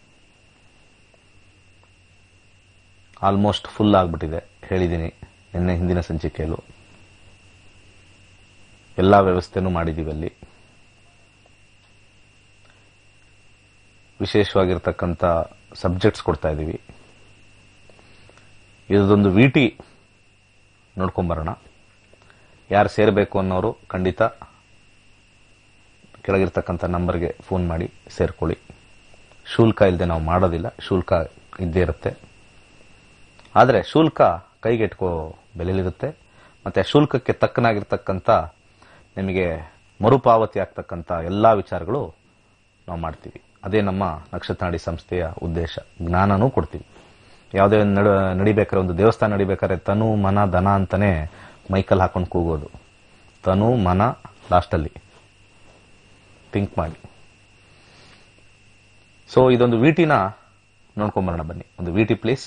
ಆಲ್ಮೋಸ್ಟ್ ಫುಲ್ ಆಗ್ಬಿಟ್ಟಿದೆ ಹೇಳಿದ್ದೀನಿ ನಿನ್ನೆ ಹಿಂದಿನ ಸಂಚಿಕೆಯಲ್ಲೂ ಎಲ್ಲ ವ್ಯವಸ್ಥೆನೂ ಮಾಡಿದ್ದೀವಿ ಅಲ್ಲಿ ವಿಶೇಷವಾಗಿರ್ತಕ್ಕಂಥ ಸಬ್ಜೆಕ್ಟ್ಸ್ ಕೊಡ್ತಾ ಇದ್ದೀವಿ ಇದೊಂದು ವಿ ಟಿ ನೋಡ್ಕೊಂಬರೋಣ ಯಾರು ಸೇರಬೇಕು ಅನ್ನೋರು ಖಂಡಿತ ಕೆಳಗಿರ್ತಕ್ಕಂಥ ನಂಬರ್ಗೆ ಫೋನ್ ಮಾಡಿ ಸೇರ್ಕೊಳ್ಳಿ ಶುಲ್ಕ ಇಲ್ಲದೆ ನಾವು ಮಾಡೋದಿಲ್ಲ ಶುಲ್ಕ ಇದ್ದೇ ಇರುತ್ತೆ ಆದರೆ ಶುಲ್ಕ ಕೈಗೆಟ್ಕೋ ಬೆಲೆಲಿರುತ್ತೆ ಮತ್ತೆ ಶುಲ್ಕಕ್ಕೆ ತಕ್ಕನಾಗಿರ್ತಕ್ಕಂಥ ನಿಮಗೆ ಮರುಪಾವತಿ ಆಗ್ತಕ್ಕಂಥ ಎಲ್ಲ ವಿಚಾರಗಳು ನಾವು ಮಾಡ್ತೀವಿ ಅದೇ ನಮ್ಮ ನಕ್ಷತ್ರನಾಡಿ ಸಂಸ್ಥೆಯ ಉದ್ದೇಶ ಜ್ಞಾನನೂ ಕೊಡ್ತೀವಿ ಯಾವುದೇ ಒಂದು ನಡ ನಡಿಬೇಕಾದ್ರೆ ಒಂದು ದೇವಸ್ಥಾನ ನಡಿಬೇಕಾದ್ರೆ ತನು ಮನ ದನ ಅಂತಾನೆ ಮೈಕಲ್ ಹಾಕೊಂಡು ಕೂಗೋದು ತನು ಮನ ಲಾಸ್ಟಲ್ಲಿ ಥಿಂಕ್ ಮಾಡಿ ಸೊ ಇದೊಂದು ವಿಟಿನ ನೋಡ್ಕೊಂಬರೋಣ ಬನ್ನಿ ಒಂದು ವಿಟಿ ಪ್ಲೀಸ್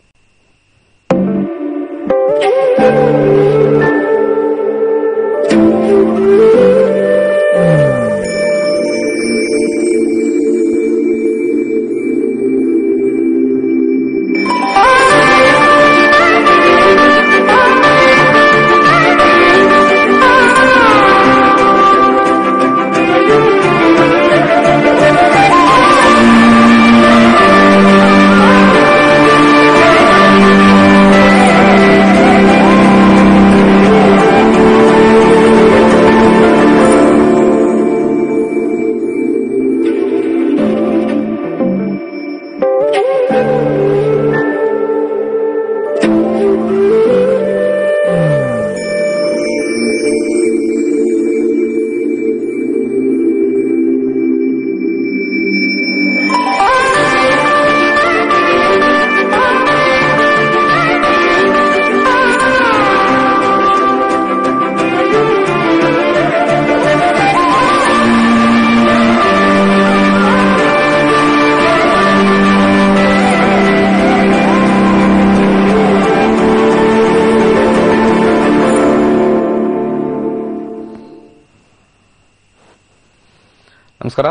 ನಮಸ್ಕಾರ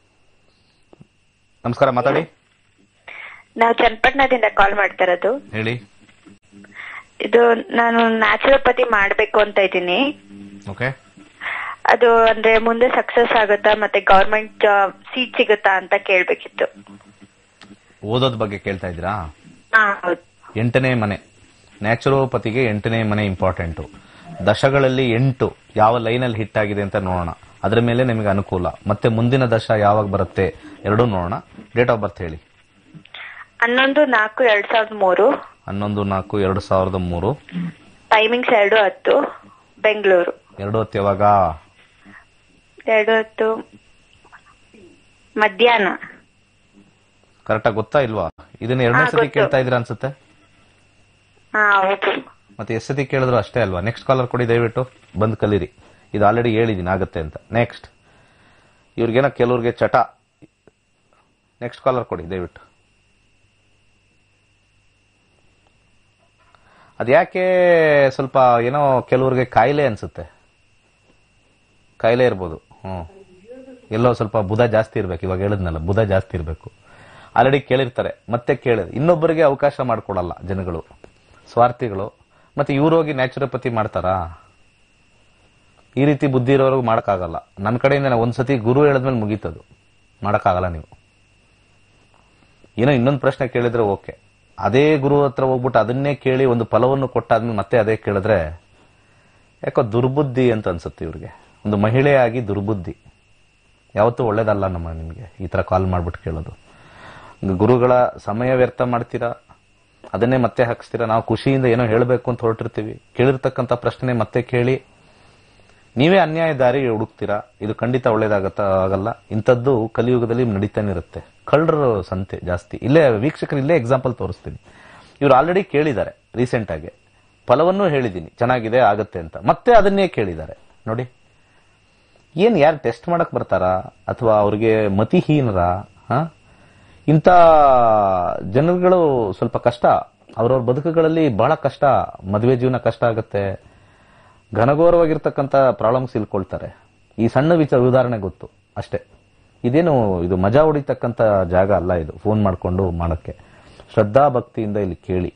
ನಮಸ್ಕಾರ ಮಾತಾಡಿ ನಾವು ಚನ್ನಪಟ್ಟಣದಿಂದ ಕಾಲ್ ಮಾಡ್ತಾ ಇರೋದು ಹೇಳಿ ಇದು ನಾನು ನ್ಯಾಚುರೋಪತಿ ಮಾಡ್ಬೇಕು ಅಂತ ಇದ್ದೀನಿ ಓಕೆ ಅದು ಅಂದ್ರೆ ಮುಂದೆ ಸಕ್ಸಸ್ ಆಗುತ್ತಾ ಮತ್ತೆ ಗವರ್ಮೆಂಟ್ ಸೀಟ್ ಸಿಗುತ್ತಾ ಅಂತ ಕೇಳ್ಬೇಕಿತ್ತು ಓದೋದ್ ಬಗ್ಗೆ ಕೇಳ್ತಾ ಇದ್ದೀರಾ ಹಾ ಹೌದು ಎಂಟನೇ ಮನೆ ನ್ಯಾಚುರೋಪತಿಗೆ ಎಂಟನೇ ಮನೆ ಇಂಪಾರ್ಟೆಂಟು ದಶಗಳಲ್ಲಿ ಎಂಟು ಯಾವ ಲೈನಲ್ಲಿ ಹಿಟ್ ಆಗಿದೆ ಅಂತ ನೋಡೋಣ ಅದ್ರ ಮೇಲೆ ನಿಮಗೆ ಅನುಕೂಲ ಮತ್ತೆ ಮುಂದಿನ ದಶ ಯಾವಾಗ ಬರುತ್ತೆ ಎರಡೂ ನೋಡೋಣ ಡೇಟ್ ಆಫ್ ಬರ್ತ್ ಹೇಳಿ ಹನ್ನೊಂದು ನಾಲ್ಕು ಎರಡ್ ಸಾವಿರದ ಮೂರು ಹನ್ನೊಂದು ನಾಲ್ಕು ಎರಡು ಸಾವಿರದ ಮೂರು ಟೈಮಿಂಗ್ಸ್ ಎರಡು ಹತ್ತು ಬೆಂಗಳೂರು ಎರಡು ಹೊತ್ತು ಯಾವಾಗ ಎರಡು ಹತ್ತು ಮಧ್ಯಾಹ್ನ ಕರೆಕ್ಟಾಗಿ ಗೊತ್ತಾ ಇಲ್ವಾ ಇದನ್ನ ಎರಡನೇ ಹಾ, ಸತಿ ಗೊತ್ತು. ಕೇಳ್ತಾ ಇದ್ದೀರಾ ಅನ್ಸುತ್ತೆ ಹಾ ಹೌದು ಮತ್ತೆ ಎಷ್ಟು ಸತಿ ಕೇಳಿದ್ರು ಅಷ್ಟೇ ಅಲ್ವಾ ನೆಕ್ಸ್ಟ್ ಕಾಲರ್ ಕೊಡಿ ದಯವಿಟ್ಟು ಬಂದ್ ಕಲೀರಿ ಇದು ಆಲ್ರೆಡಿ ಹೇಳಿದೀನಿ ಆಗತ್ತೆ ಅಂತ ನೆಕ್ಸ್ಟ್ ಇವ್ರಿಗೇನೋ ಕೆಲವ್ರಿಗೆ ಚಟ ನೆಕ್ಸ್ಟ್ ಕಾಲರ್ ಕೊಡಿ ದಯವಿಟ್ಟು ಅದ್ಯಾಕೆ ಸ್ವಲ್ಪ ಏನೋ ಕೆಲವ್ರಿಗೆ ಕಾಯಿಲೆ ಅನ್ಸುತ್ತೆ ಕಾಯಿಲೆ ಇರ್ಬೋದು ಹ್ಮ್ ಎಲ್ಲೋ ಸ್ವಲ್ಪ ಬುಧ ಜಾಸ್ತಿ ಇರ್ಬೇಕು ಇವಾಗ ಹೇಳಿದ್ನಲ್ಲ ಬುಧ ಜಾಸ್ತಿ ಇರಬೇಕು ಆಲ್ರೆಡಿ ಕೇಳಿರ್ತಾರೆ ಮತ್ತೆ ಕೇಳಿದ್ರೆ ಇನ್ನೊಬ್ಬರಿಗೆ ಅವಕಾಶ ಮಾಡ್ಕೊಡಲ್ಲ ಜನಗಳು ಸ್ವಾರ್ಥಿಗಳು ಮತ್ತೆ ಇವ್ರು ಹೋಗಿ ನ್ಯಾಚುರೋಪತಿ ಮಾಡ್ತಾರಾ ಈ ರೀತಿ ಬುದ್ಧಿ ಇರೋರ್ಗು ಮಾಡಕ್ಕಾಗಲ್ಲ ನನ್ನ ಕಡೆಯಿಂದ ನಾನು ಒಂದ್ಸತಿ ಗುರು ಹೇಳಿದ್ಮೇಲೆ ಮುಗೀತದು ಮಾಡಕ್ಕಾಗಲ್ಲ ನೀವು ಏನೋ ಇನ್ನೊಂದು ಪ್ರಶ್ನೆ ಕೇಳಿದ್ರೆ ಓಕೆ ಅದೇ ಗುರು ಹತ್ರ ಹೋಗ್ಬಿಟ್ಟು ಅದನ್ನೇ ಕೇಳಿ ಒಂದು ಫಲವನ್ನು ಕೊಟ್ಟಾದ್ಮೇಲೆ ಮತ್ತೆ ಅದೇ ಕೇಳಿದ್ರೆ ಯಾಕೋ ದುರ್ಬುದ್ಧಿ ಅಂತ ಅನ್ಸುತ್ತೆ ಇವ್ರಿಗೆ ಒಂದು ಮಹಿಳೆಯಾಗಿ ದುರ್ಬುದ್ಧಿ ಯಾವತ್ತೂ ಒಳ್ಳೇದಲ್ಲ ನಮ್ಮ ನಿಮಗೆ ಈ ತರ ಕಾಲ್ ಮಾಡ್ಬಿಟ್ಟು ಕೇಳೋದು ಗುರುಗಳ ಸಮಯ ವ್ಯರ್ಥ ಮಾಡ್ತೀರಾ ಅದನ್ನೇ ಮತ್ತೆ ಹಾಕ್ಸ್ತೀರಾ ನಾವು ಖುಷಿಯಿಂದ ಏನೋ ಹೇಳಬೇಕು ಅಂತ ಹೊರಟಿರ್ತೀವಿ ಕೇಳಿರ್ತಕ್ಕಂಥ ಪ್ರಶ್ನೆ ಮತ್ತೆ ಕೇಳಿ ನೀವೇ ಅನ್ಯಾಯ ದಾರಿ ಹುಡುಕ್ತೀರಾ ಇದು ಖಂಡಿತ ಒಳ್ಳೇದಾಗತ್ತ ಆಗಲ್ಲ ಇಂಥದ್ದು ಕಲಿಯುಗದಲ್ಲಿ ನಡೀತಾನೆ ಇರುತ್ತೆ ಕಳ್ಳರ ಸಂತೆ ಜಾಸ್ತಿ ಇಲ್ಲೇ ವೀಕ್ಷಕರು ಇಲ್ಲೇ ಎಕ್ಸಾಂಪಲ್ ತೋರಿಸ್ತೀನಿ ಇವ್ರು ಆಲ್ರೆಡಿ ಕೇಳಿದ್ದಾರೆ ರೀಸೆಂಟ್ ಆಗಿ ಫಲವನ್ನೂ ಹೇಳಿದ್ದೀನಿ ಚೆನ್ನಾಗಿದೆ ಆಗತ್ತೆ ಅಂತ ಮತ್ತೆ ಅದನ್ನೇ ಕೇಳಿದ್ದಾರೆ ನೋಡಿ ಏನ್ ಯಾರು ಟೆಸ್ಟ್ ಮಾಡಕ್ ಬರ್ತಾರಾ ಅಥವಾ ಅವ್ರಿಗೆ ಮತಿಹೀನರ ಹ ಇಂಥ ಜನರುಗಳು ಸ್ವಲ್ಪ ಕಷ್ಟ ಅವ್ರವ್ರ ಬದುಕುಗಳಲ್ಲಿ ಬಹಳ ಕಷ್ಟ ಮದುವೆ ಜೀವನ ಕಷ್ಟ ಆಗುತ್ತೆ ಘನಘೋರವಾಗಿರ್ತಕ್ಕಂಥ ಪ್ರಾಬ್ಲಮ್ಸ್ ಇಲ್ಕೊಳ್ತಾರೆ ಈ ಸಣ್ಣ ವಿಚಾರ ಉದಾಹರಣೆ ಗೊತ್ತು ಅಷ್ಟೇ ಇದೇನು ಇದು ಮಜಾ ಹೊಡಿತಕ್ಕಂಥ ಜಾಗ ಅಲ್ಲ ಇದು ಫೋನ್ ಮಾಡ್ಕೊಂಡು ಮಾಡಕ್ಕೆ ಶ್ರದ್ಧಾ ಭಕ್ತಿಯಿಂದ ಇಲ್ಲಿ ಕೇಳಿ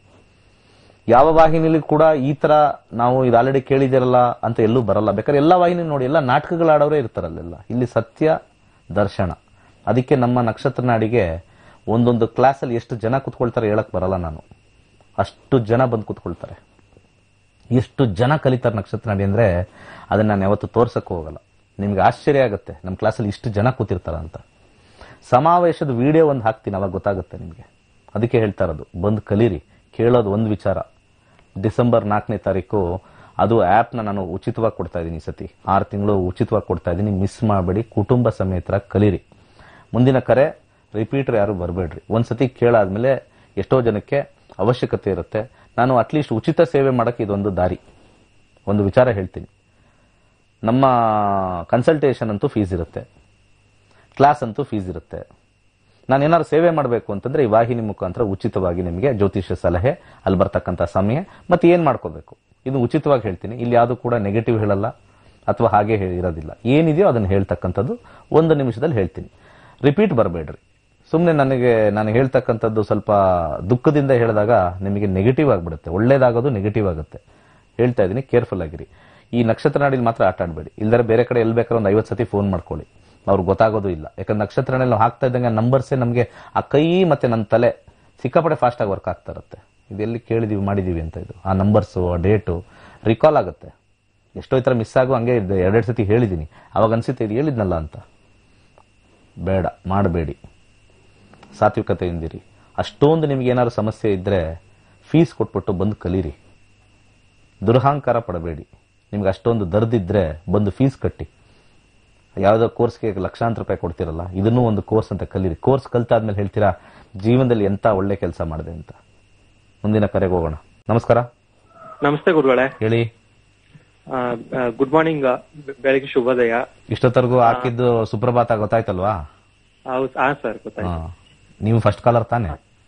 ಯಾವ ವಾಹಿನಿಲಿ ಕೂಡ ಈ ತರ ನಾವು ಇದು ಆಲ್ರೆಡಿ ಕೇಳಿದಿರಲ್ಲ ಅಂತ ಎಲ್ಲೂ ಬರಲ್ಲ ಬೇಕಾದ್ರೆ ಎಲ್ಲ ವಾಹಿನಿ ನೋಡಿ ಎಲ್ಲ ನಾಟಕಗಳು ಆಡೋರೇ ಇರ್ತಾರಲ್ಲೆಲ್ಲ ಇಲ್ಲಿ ಸತ್ಯ ದರ್ಶನ ಅದಕ್ಕೆ ನಮ್ಮ ನಕ್ಷತ್ರ ನಾಡಿಗೆ ಒಂದೊಂದು ಕ್ಲಾಸಲ್ಲಿ ಎಷ್ಟು ಜನ ಕುತ್ಕೊಳ್ತಾರೆ ಹೇಳಕ್ ಬರಲ್ಲ ನಾನು ಅಷ್ಟು ಜನ ಬಂದು ಕುತ್ಕೊಳ್ತಾರೆ ಎಷ್ಟು ಜನ ಕಲಿತಾರೆ ನಕ್ಷತ್ರ ನಾಡಿ ಅಂದ್ರೆ ಅದನ್ನ ನಾನು ಯಾವತ್ತು ತೋರ್ಸಕ್ ಹೋಗಲ್ಲ ನಿಮ್ಗೆ ಆಶ್ಚರ್ಯ ಆಗುತ್ತೆ ನಮ್ಮ ಕ್ಲಾಸಲ್ಲಿ ಇಷ್ಟು ಜನ ಕೂತಿರ್ತಾರ ಅಂತ ಸಮಾವೇಶದ ವಿಡಿಯೋ ಒಂದು ಹಾಕ್ತೀನಿ ಅವಾಗ ಗೊತ್ತಾಗುತ್ತೆ ನಿಮಗೆ ಅದಕ್ಕೆ ಹೇಳ್ತಾ ಇರೋದು ಬಂದು ಕಲೀರಿ ಕೇಳೋದು ಒಂದು ವಿಚಾರ ಡಿಸೆಂಬರ್ ನಾಲ್ಕನೇ ತಾರೀಕು ಅದು ಆ್ಯಪ್ನ ನಾನು ಉಚಿತವಾಗಿ ಕೊಡ್ತಾ ಇದ್ದೀನಿ ಈ ಸತಿ ಆರು ತಿಂಗಳು ಉಚಿತವಾಗಿ ಕೊಡ್ತಾ ಇದ್ದೀನಿ ಮಿಸ್ ಮಾಡಬೇಡಿ ಕುಟುಂಬ ಸಮೇತ ಕಲೀರಿ ಮುಂದಿನ ಕರೆ ರಿಪೀಟರ್ ಯಾರು ಬರಬೇಡ್ರಿ ಒಂದ್ಸತಿ ಕೇಳಾದ್ಮೇಲೆ ಎಷ್ಟೋ ಜನಕ್ಕೆ ಅವಶ್ಯಕತೆ ಇರುತ್ತೆ ನಾನು ಅಟ್ಲೀಸ್ಟ್ ಉಚಿತ ಸೇವೆ ಮಾಡಕ್ಕೆ ಇದೊಂದು ದಾರಿ ಒಂದು ವಿಚಾರ ಹೇಳ್ತೀನಿ ನಮ್ಮ ಕನ್ಸಲ್ಟೇಷನ್ ಅಂತೂ ಫೀಸ್ ಇರುತ್ತೆ ಕ್ಲಾಸ್ ಅಂತೂ ಫೀಸ್ ಇರುತ್ತೆ ನಾನು ಏನಾದ್ರು ಸೇವೆ ಮಾಡಬೇಕು ಅಂತಂದ್ರೆ ಈ ವಾಹಿನಿ ಮುಖಾಂತರ ಉಚಿತವಾಗಿ ನಿಮಗೆ ಜ್ಯೋತಿಷ್ಯ ಸಲಹೆ ಅಲ್ಲಿ ಬರ್ತಕ್ಕಂಥ ಸಮಯ ಮತ್ತೆ ಏನ್ ಮಾಡ್ಕೋಬೇಕು ಇದು ಉಚಿತವಾಗಿ ಹೇಳ್ತೀನಿ ಇಲ್ಲಿ ಯಾವುದು ಕೂಡ ನೆಗೆಟಿವ್ ಹೇಳಲ್ಲ ಅಥವಾ ಹಾಗೆ ಹೇ- ಇರೋದಿಲ್ಲ ಏನಿದೆಯೋ ಅದನ್ನು ಹೇಳ್ತಕ್ಕಂಥದ್ದು ಒಂದು ನಿಮಿಷದಲ್ಲಿ ಹೇಳ್ತೀನಿ ರಿಪೀಟ್ ಬರಬೇಡ್ರಿ ಸುಮ್ಮನೆ ನನಗೆ ನಾನು ಹೇಳ್ತಕ್ಕಂಥದ್ದು ಸ್ವಲ್ಪ ದುಃಖದಿಂದ ಹೇಳಿದಾಗ ನಿಮಗೆ ನೆಗೆಟಿವ್ ಆಗಿಬಿಡುತ್ತೆ ಒಳ್ಳೇದಾಗೋದು ನೆಗೆಟಿವ್ ಆಗುತ್ತೆ ಹೇಳ್ತಾ ಇದ್ದೀನಿ ಕೇರ್ಫುಲ್ ಆಗಿರಿ ಈ ನಕ್ಷತ್ರ ನಾಡಿಲಿ ಮಾತ್ರ ಆಟ ಆಡಬೇಡಿ ಇಲ್ದರೆ ಬೇರೆ ಕಡೆ ಎಲ್ಲಿ ಬೇಕಾದ್ರೆ ಒಂದು ಐವತ್ತು ಸತಿ ಫೋನ್ ಮಾಡ್ಕೊಳ್ಳಿ ಅವ್ರಿಗೆ ಗೊತ್ತಾಗೋದು ಇಲ್ಲ ಯಾಕಂದ್ರೆ ನಕ್ಷತ್ರ ನಾಡಿಲಿ ನಾವು ಹಾಕ್ತಾ ಇದ್ದಂಗೆ ನಂಬರ್ಸೇ ನಮಗೆ ಆ ಕೈ ಮತ್ತೆ ನನ್ನ ತಲೆ ಸಿಕ್ಕಾಪಟ್ಟೆ ಫಾಸ್ಟ್ ಆಗಿ ವರ್ಕ್ ಆಗ್ತಾ ಇರುತ್ತೆ ಇದೆಲ್ಲಿ ಕೇಳಿದೀವಿ ಮಾಡಿದೀವಿ ಅಂತ ಇದು ಆ ನಂಬರ್ಸು ಆ ಡೇಟು ರಿಕಾಲ್ ಆಗುತ್ತೆ ಎಷ್ಟೋ ಈ ಥರ ಮಿಸ್ ಆಗೋ ಹಂಗೆ ಇದ್ದೆ ಎರಡೆರಡು ಸತಿ ಹೇಳಿದ್ದೀನಿ ಅವಾಗ ಅನ್ಸುತ್ತೆ ಇದು ಹೇಳಿದ್ನಲ್ಲ ಅಂತ ಬೇಡ ಮಾಡಬೇಡಿ ಸಾತ್ವಿಕತೆಯಿಂದಿರಿ ಅಷ್ಟೊಂದು ನಿಮ್ಗೆ ಏನಾದ್ರು ಸಮಸ್ಯೆ ಇದ್ರೆ ಫೀಸ್ ಕೊಟ್ಬಿಟ್ಟು ಬಂದು ಕಲೀರಿ ದುರಹಂಕಾರ ಪಡಬೇಡಿ ನಿಮ್ಗೆ ಅಷ್ಟೊಂದು ದರ್ದಿದ್ರೆ ಬಂದು ಫೀಸ್ ಕಟ್ಟಿ ಯಾವುದೋ ಕೋರ್ಸ್ಗೆ ಲಕ್ಷಾಂತರ ರೂಪಾಯಿ ಕೊಡ್ತಿರಲ್ಲ ಇದನ್ನೂ ಒಂದು ಕೋರ್ಸ್ ಅಂತ ಕಲೀರಿ ಕೋರ್ಸ್ ಕಲ್ತಾದ್ಮೇಲೆ ಹೇಳ್ತೀರಾ ಜೀವನದಲ್ಲಿ ಎಂತ ಒಳ್ಳೆ ಕೆಲಸ ಮಾಡಿದೆ ಅಂತ ಮುಂದಿನ ಕರೆಗೆ ಹೋಗೋಣ ನಮಸ್ಕಾರ ನಮಸ್ತೆ ಗುರುಗಳೇ ಹೇಳಿ ಗುಡ್ ಮಾರ್ನಿಂಗ್ ಬೆಳಗ್ಗೆ ಶುಭೋದಯ ಇಷ್ಟೊತ್ತರೆಗೂ ಹಾಕಿದ್ದು ಸುಪ್ರಭಾತ ಗೊತ್ತಾಯ್ತಲ್ವಾ ಹೌದು ಹಾ ಸರ್ ಗೊತ್ತಾಯ್ತು ಹಾ. ನೀವು ಫಸ್ಟ್ ಕಾಲರ್ ತಾನೆ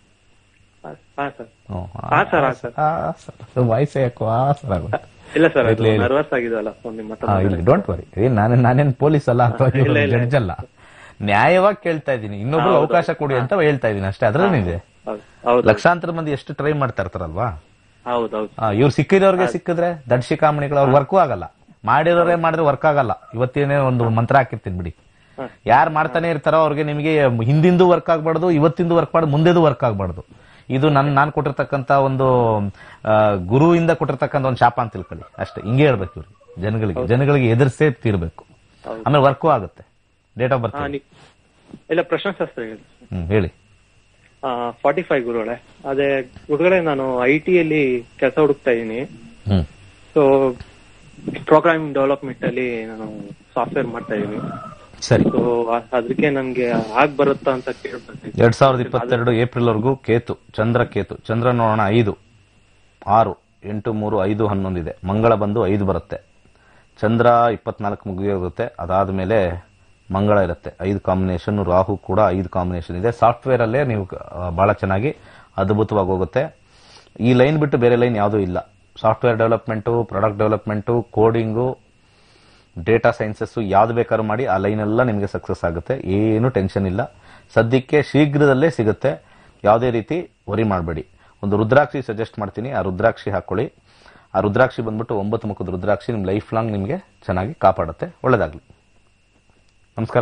ಹಾ ಸರ್ ಹಾ ಸರ್ ಹಾ ಸರ್ ವಾಯ್ಸ್ ಯಾಕೋ ಆ ಸರ್ ಆಗುತ್ತೆ ಇಲ್ಲ ಸರ್ ಇರ್ಲಿ, ಇರ್ಲಿ. ನರ್ವಸ್ ಆಗಿದಲ್ಲ ಫೋನ್ ನಿಮ್ಮ ಹತ್ರ ಹಾ, ಇಲ್ಲಿ ಡೋಂಟ್ ವರಿ ಏನ್ ನಾನೇನ್ ನಾನೇನ್ ಪೊಲೀಸ್ ಅಲ್ಲ ಅಥವಾ ಇಲ್ಲ, ಇಲ್ಲ. ಜಡ್ಜ್ ಅಲ್ಲ ನ್ಯಾಯವಾಗಿ ಕೇಳ್ತಾ ಇದ್ದೀನಿ ಇನ್ನೊಬ್ರು ಹೌದು. ಅವಕಾಶ ಕೊಡಿ ಅಂತ ಹೇಳ್ತಾ ಇದೀನಿ ಅಷ್ಟೇ ಅದ್ರಲ್ಲಿದೆ ಹೌದು ಹೌದು ಲಕ್ಷಾಂತರ ಮಂದಿ ಎಷ್ಟು ಟ್ರೈ ಮಾಡ್ತಾ ಇರ್ತಾರಲ್ವಾ ಹೌದು ಹೌದು ಆ, ಇವ್ರು ಸಿಕ್ಕಿರೋರ್ಗೆ ಸಿಕ್ಕಿದ್ರೆ ದಡ್ ಶಿಖಾಮಣಿಗಳು ಅವ್ರು ವರ್ಕು ಆಗಲ್ಲ ಮಾಡಿರೋರೇ ಮಾಡಿದ್ರೆ ವರ್ಕ್ ಆಗಲ್ಲ ಇವತ್ತೇನೇ ಒಂದು ಮಂತ್ರ ಹಾಕಿರ್ತೀನಿ ಬಿಡಿ ಹಾ. ಯಾರು ಮಾಡ್ತಾನೆ ಇರ್ತಾರೋ ಅವ್ರಿಗೆ ನಿಮಗೆ ಹಿಂದಿಂದು ವರ್ಕ್ ಆಗ್ಬಾರ್ದು ಇವತ್ತಿಂದು ವರ್ಕ್ ಮಾಡ್ದು ಮುಂದೆದು ವರ್ಕ್ ಆಗ್ಬಾರ್ದು ಇದು ನನ್ ನಾನ್ ಕೊಟ್ಟಿರ್ತಕ್ಕಂತ ಒಂದು ಆ, ಗುರುವಿಂದ ಕೊಟ್ಟಿರ್ತಕ್ಕಂಥ ಒಂದು ಶಾಪ ಅಂತ ತಿಳ್ಕೊಳ್ಳಿ ಅಷ್ಟೇ ಹಿಂಗೆ ಹೇಳ್ಬೇಕು ಇವ್ರಿಗೆ ಜನಗಳಿಗೆ ಜನಗಳಿಗೆ ಎದುರಿಸೇ ತೀರ್ಬೇಕು ಹೌದು. ಆಮೇಲೆ ವರ್ಕು ಆಗುತ್ತೆ ಡೇಟ್ ಆಫ್ ಬರ್ತ್ ಹಾ ನೀ ಇಲ್ಲ ಪ್ರಶ್ನಾಶಾಸ್ತ್ರ ಹೇಳಿ ಹ್ಮ್ ಹೇಳಿ ಫಾರ್ಟಿ ಫೈವ್ ಗುರುಗಳೇ ಅದೇ ಗುರುಗಳೇ ನಾನು ಐ ಯಲ್ಲಿ ಕೆಲಸ ಹುಡುಕ್ತಾ ಇದ್ದೀನಿ ಹ್ಮ್ ಸೊ ಪ್ರೋಗ್ರಾಮಿಂಗ್ ಡೆವಲಪ್ಮೆಂಟ್ ಅಲ್ಲಿ ನಾನು ಸಾಫ್ಟ್ವೇರ್ ಮಾಡ್ತಾ ಇದ್ದೀನಿ ಸರಿ ಸೊ ಅದಕ್ಕೆ ನನ್ಗೆ ಆಗ್ ಬರುತ್ತಾ ಅಂತ ಕೇಳ್ಬೇಕು ಎರಡ್ ಸಾವಿರದ ಇಪ್ಪತ್ತೆರಡು ಏಪ್ರಿಲ್ ವರೆಗೂ ಕೇತು ಚಂದ್ರ ಕೇತು ಚಂದ್ರ ನೋಡೋಣ ಐದು ಆರು ಎಂಟು ಮೂರು ಐದು ಹನ್ನೊಂದು ಇದೆ ಮಂಗಳ ಬಂದು ಐದು ಬರುತ್ತೆ ಚಂದ್ರ ಇಪ್ಪತ್ನಾಲ್ಕು ಮುಗಿಯೋಗುತ್ತೆ ಅದಾದ ಮೇಲೆ ಮಂಗಳ ಇರುತ್ತೆ ಐದು ಕಾಂಬಿನೇಷನ್ ರಾಹು ಕೂಡ ಐದು ಕಾಂಬಿನೇಷನ್ ಇದೆ ಸಾಫ್ಟ್ವೇರ್ ಅಲ್ಲೇ ನೀವು ಆ, ಬಹಳ ಚೆನ್ನಾಗಿ ಅದ್ಭುತವಾಗಿ ಹೋಗುತ್ತೆ ಈ ಲೈನ್ ಬಿಟ್ಟು ಬೇರೆ ಲೈನ್ ಯಾವುದೂ ಇಲ್ಲ software development product development coding data sciences ಯಾವ್ದು ಬೇಕಾದ್ರೂ ಮಾಡಿ ಆ ಲೈನ್ ಎಲ್ಲ ನಿಮಗೆ ಸಕ್ಸಸ್ ಆಗುತ್ತೆ ಏನು ಟೆನ್ಷನ್ ಇಲ್ಲ ಸದ್ಯಕ್ಕೆ ಶೀಘ್ರದಲ್ಲೇ ಸಿಗುತ್ತೆ ಯಾವುದೇ ರೀತಿ ವರಿ ಮಾಡಬೇಡಿ ಒಂದು ರುದ್ರಾಕ್ಷಿ ಸಜೆಸ್ಟ್ ಮಾಡ್ತೀನಿ ಆ ರುದ್ರಾಕ್ಷಿ ಹಾಕೊಳ್ಳಿ ಆ ರುದ್ರಾಕ್ಷಿ ಬಂದ್ಬಿಟ್ಟು ಒಂಬತ್ತು ಮುಖದ ರುದ್ರಾಕ್ಷಿ ನಿಮ್ಮ ಲೈಫ್ ಲಾಂಗ್ ನಿಮಗೆ ಚೆನ್ನಾಗಿ ಕಾಪಾಡುತ್ತೆ ಒಳ್ಳೇದಾಗ್ಲಿ ನಮಸ್ಕಾರ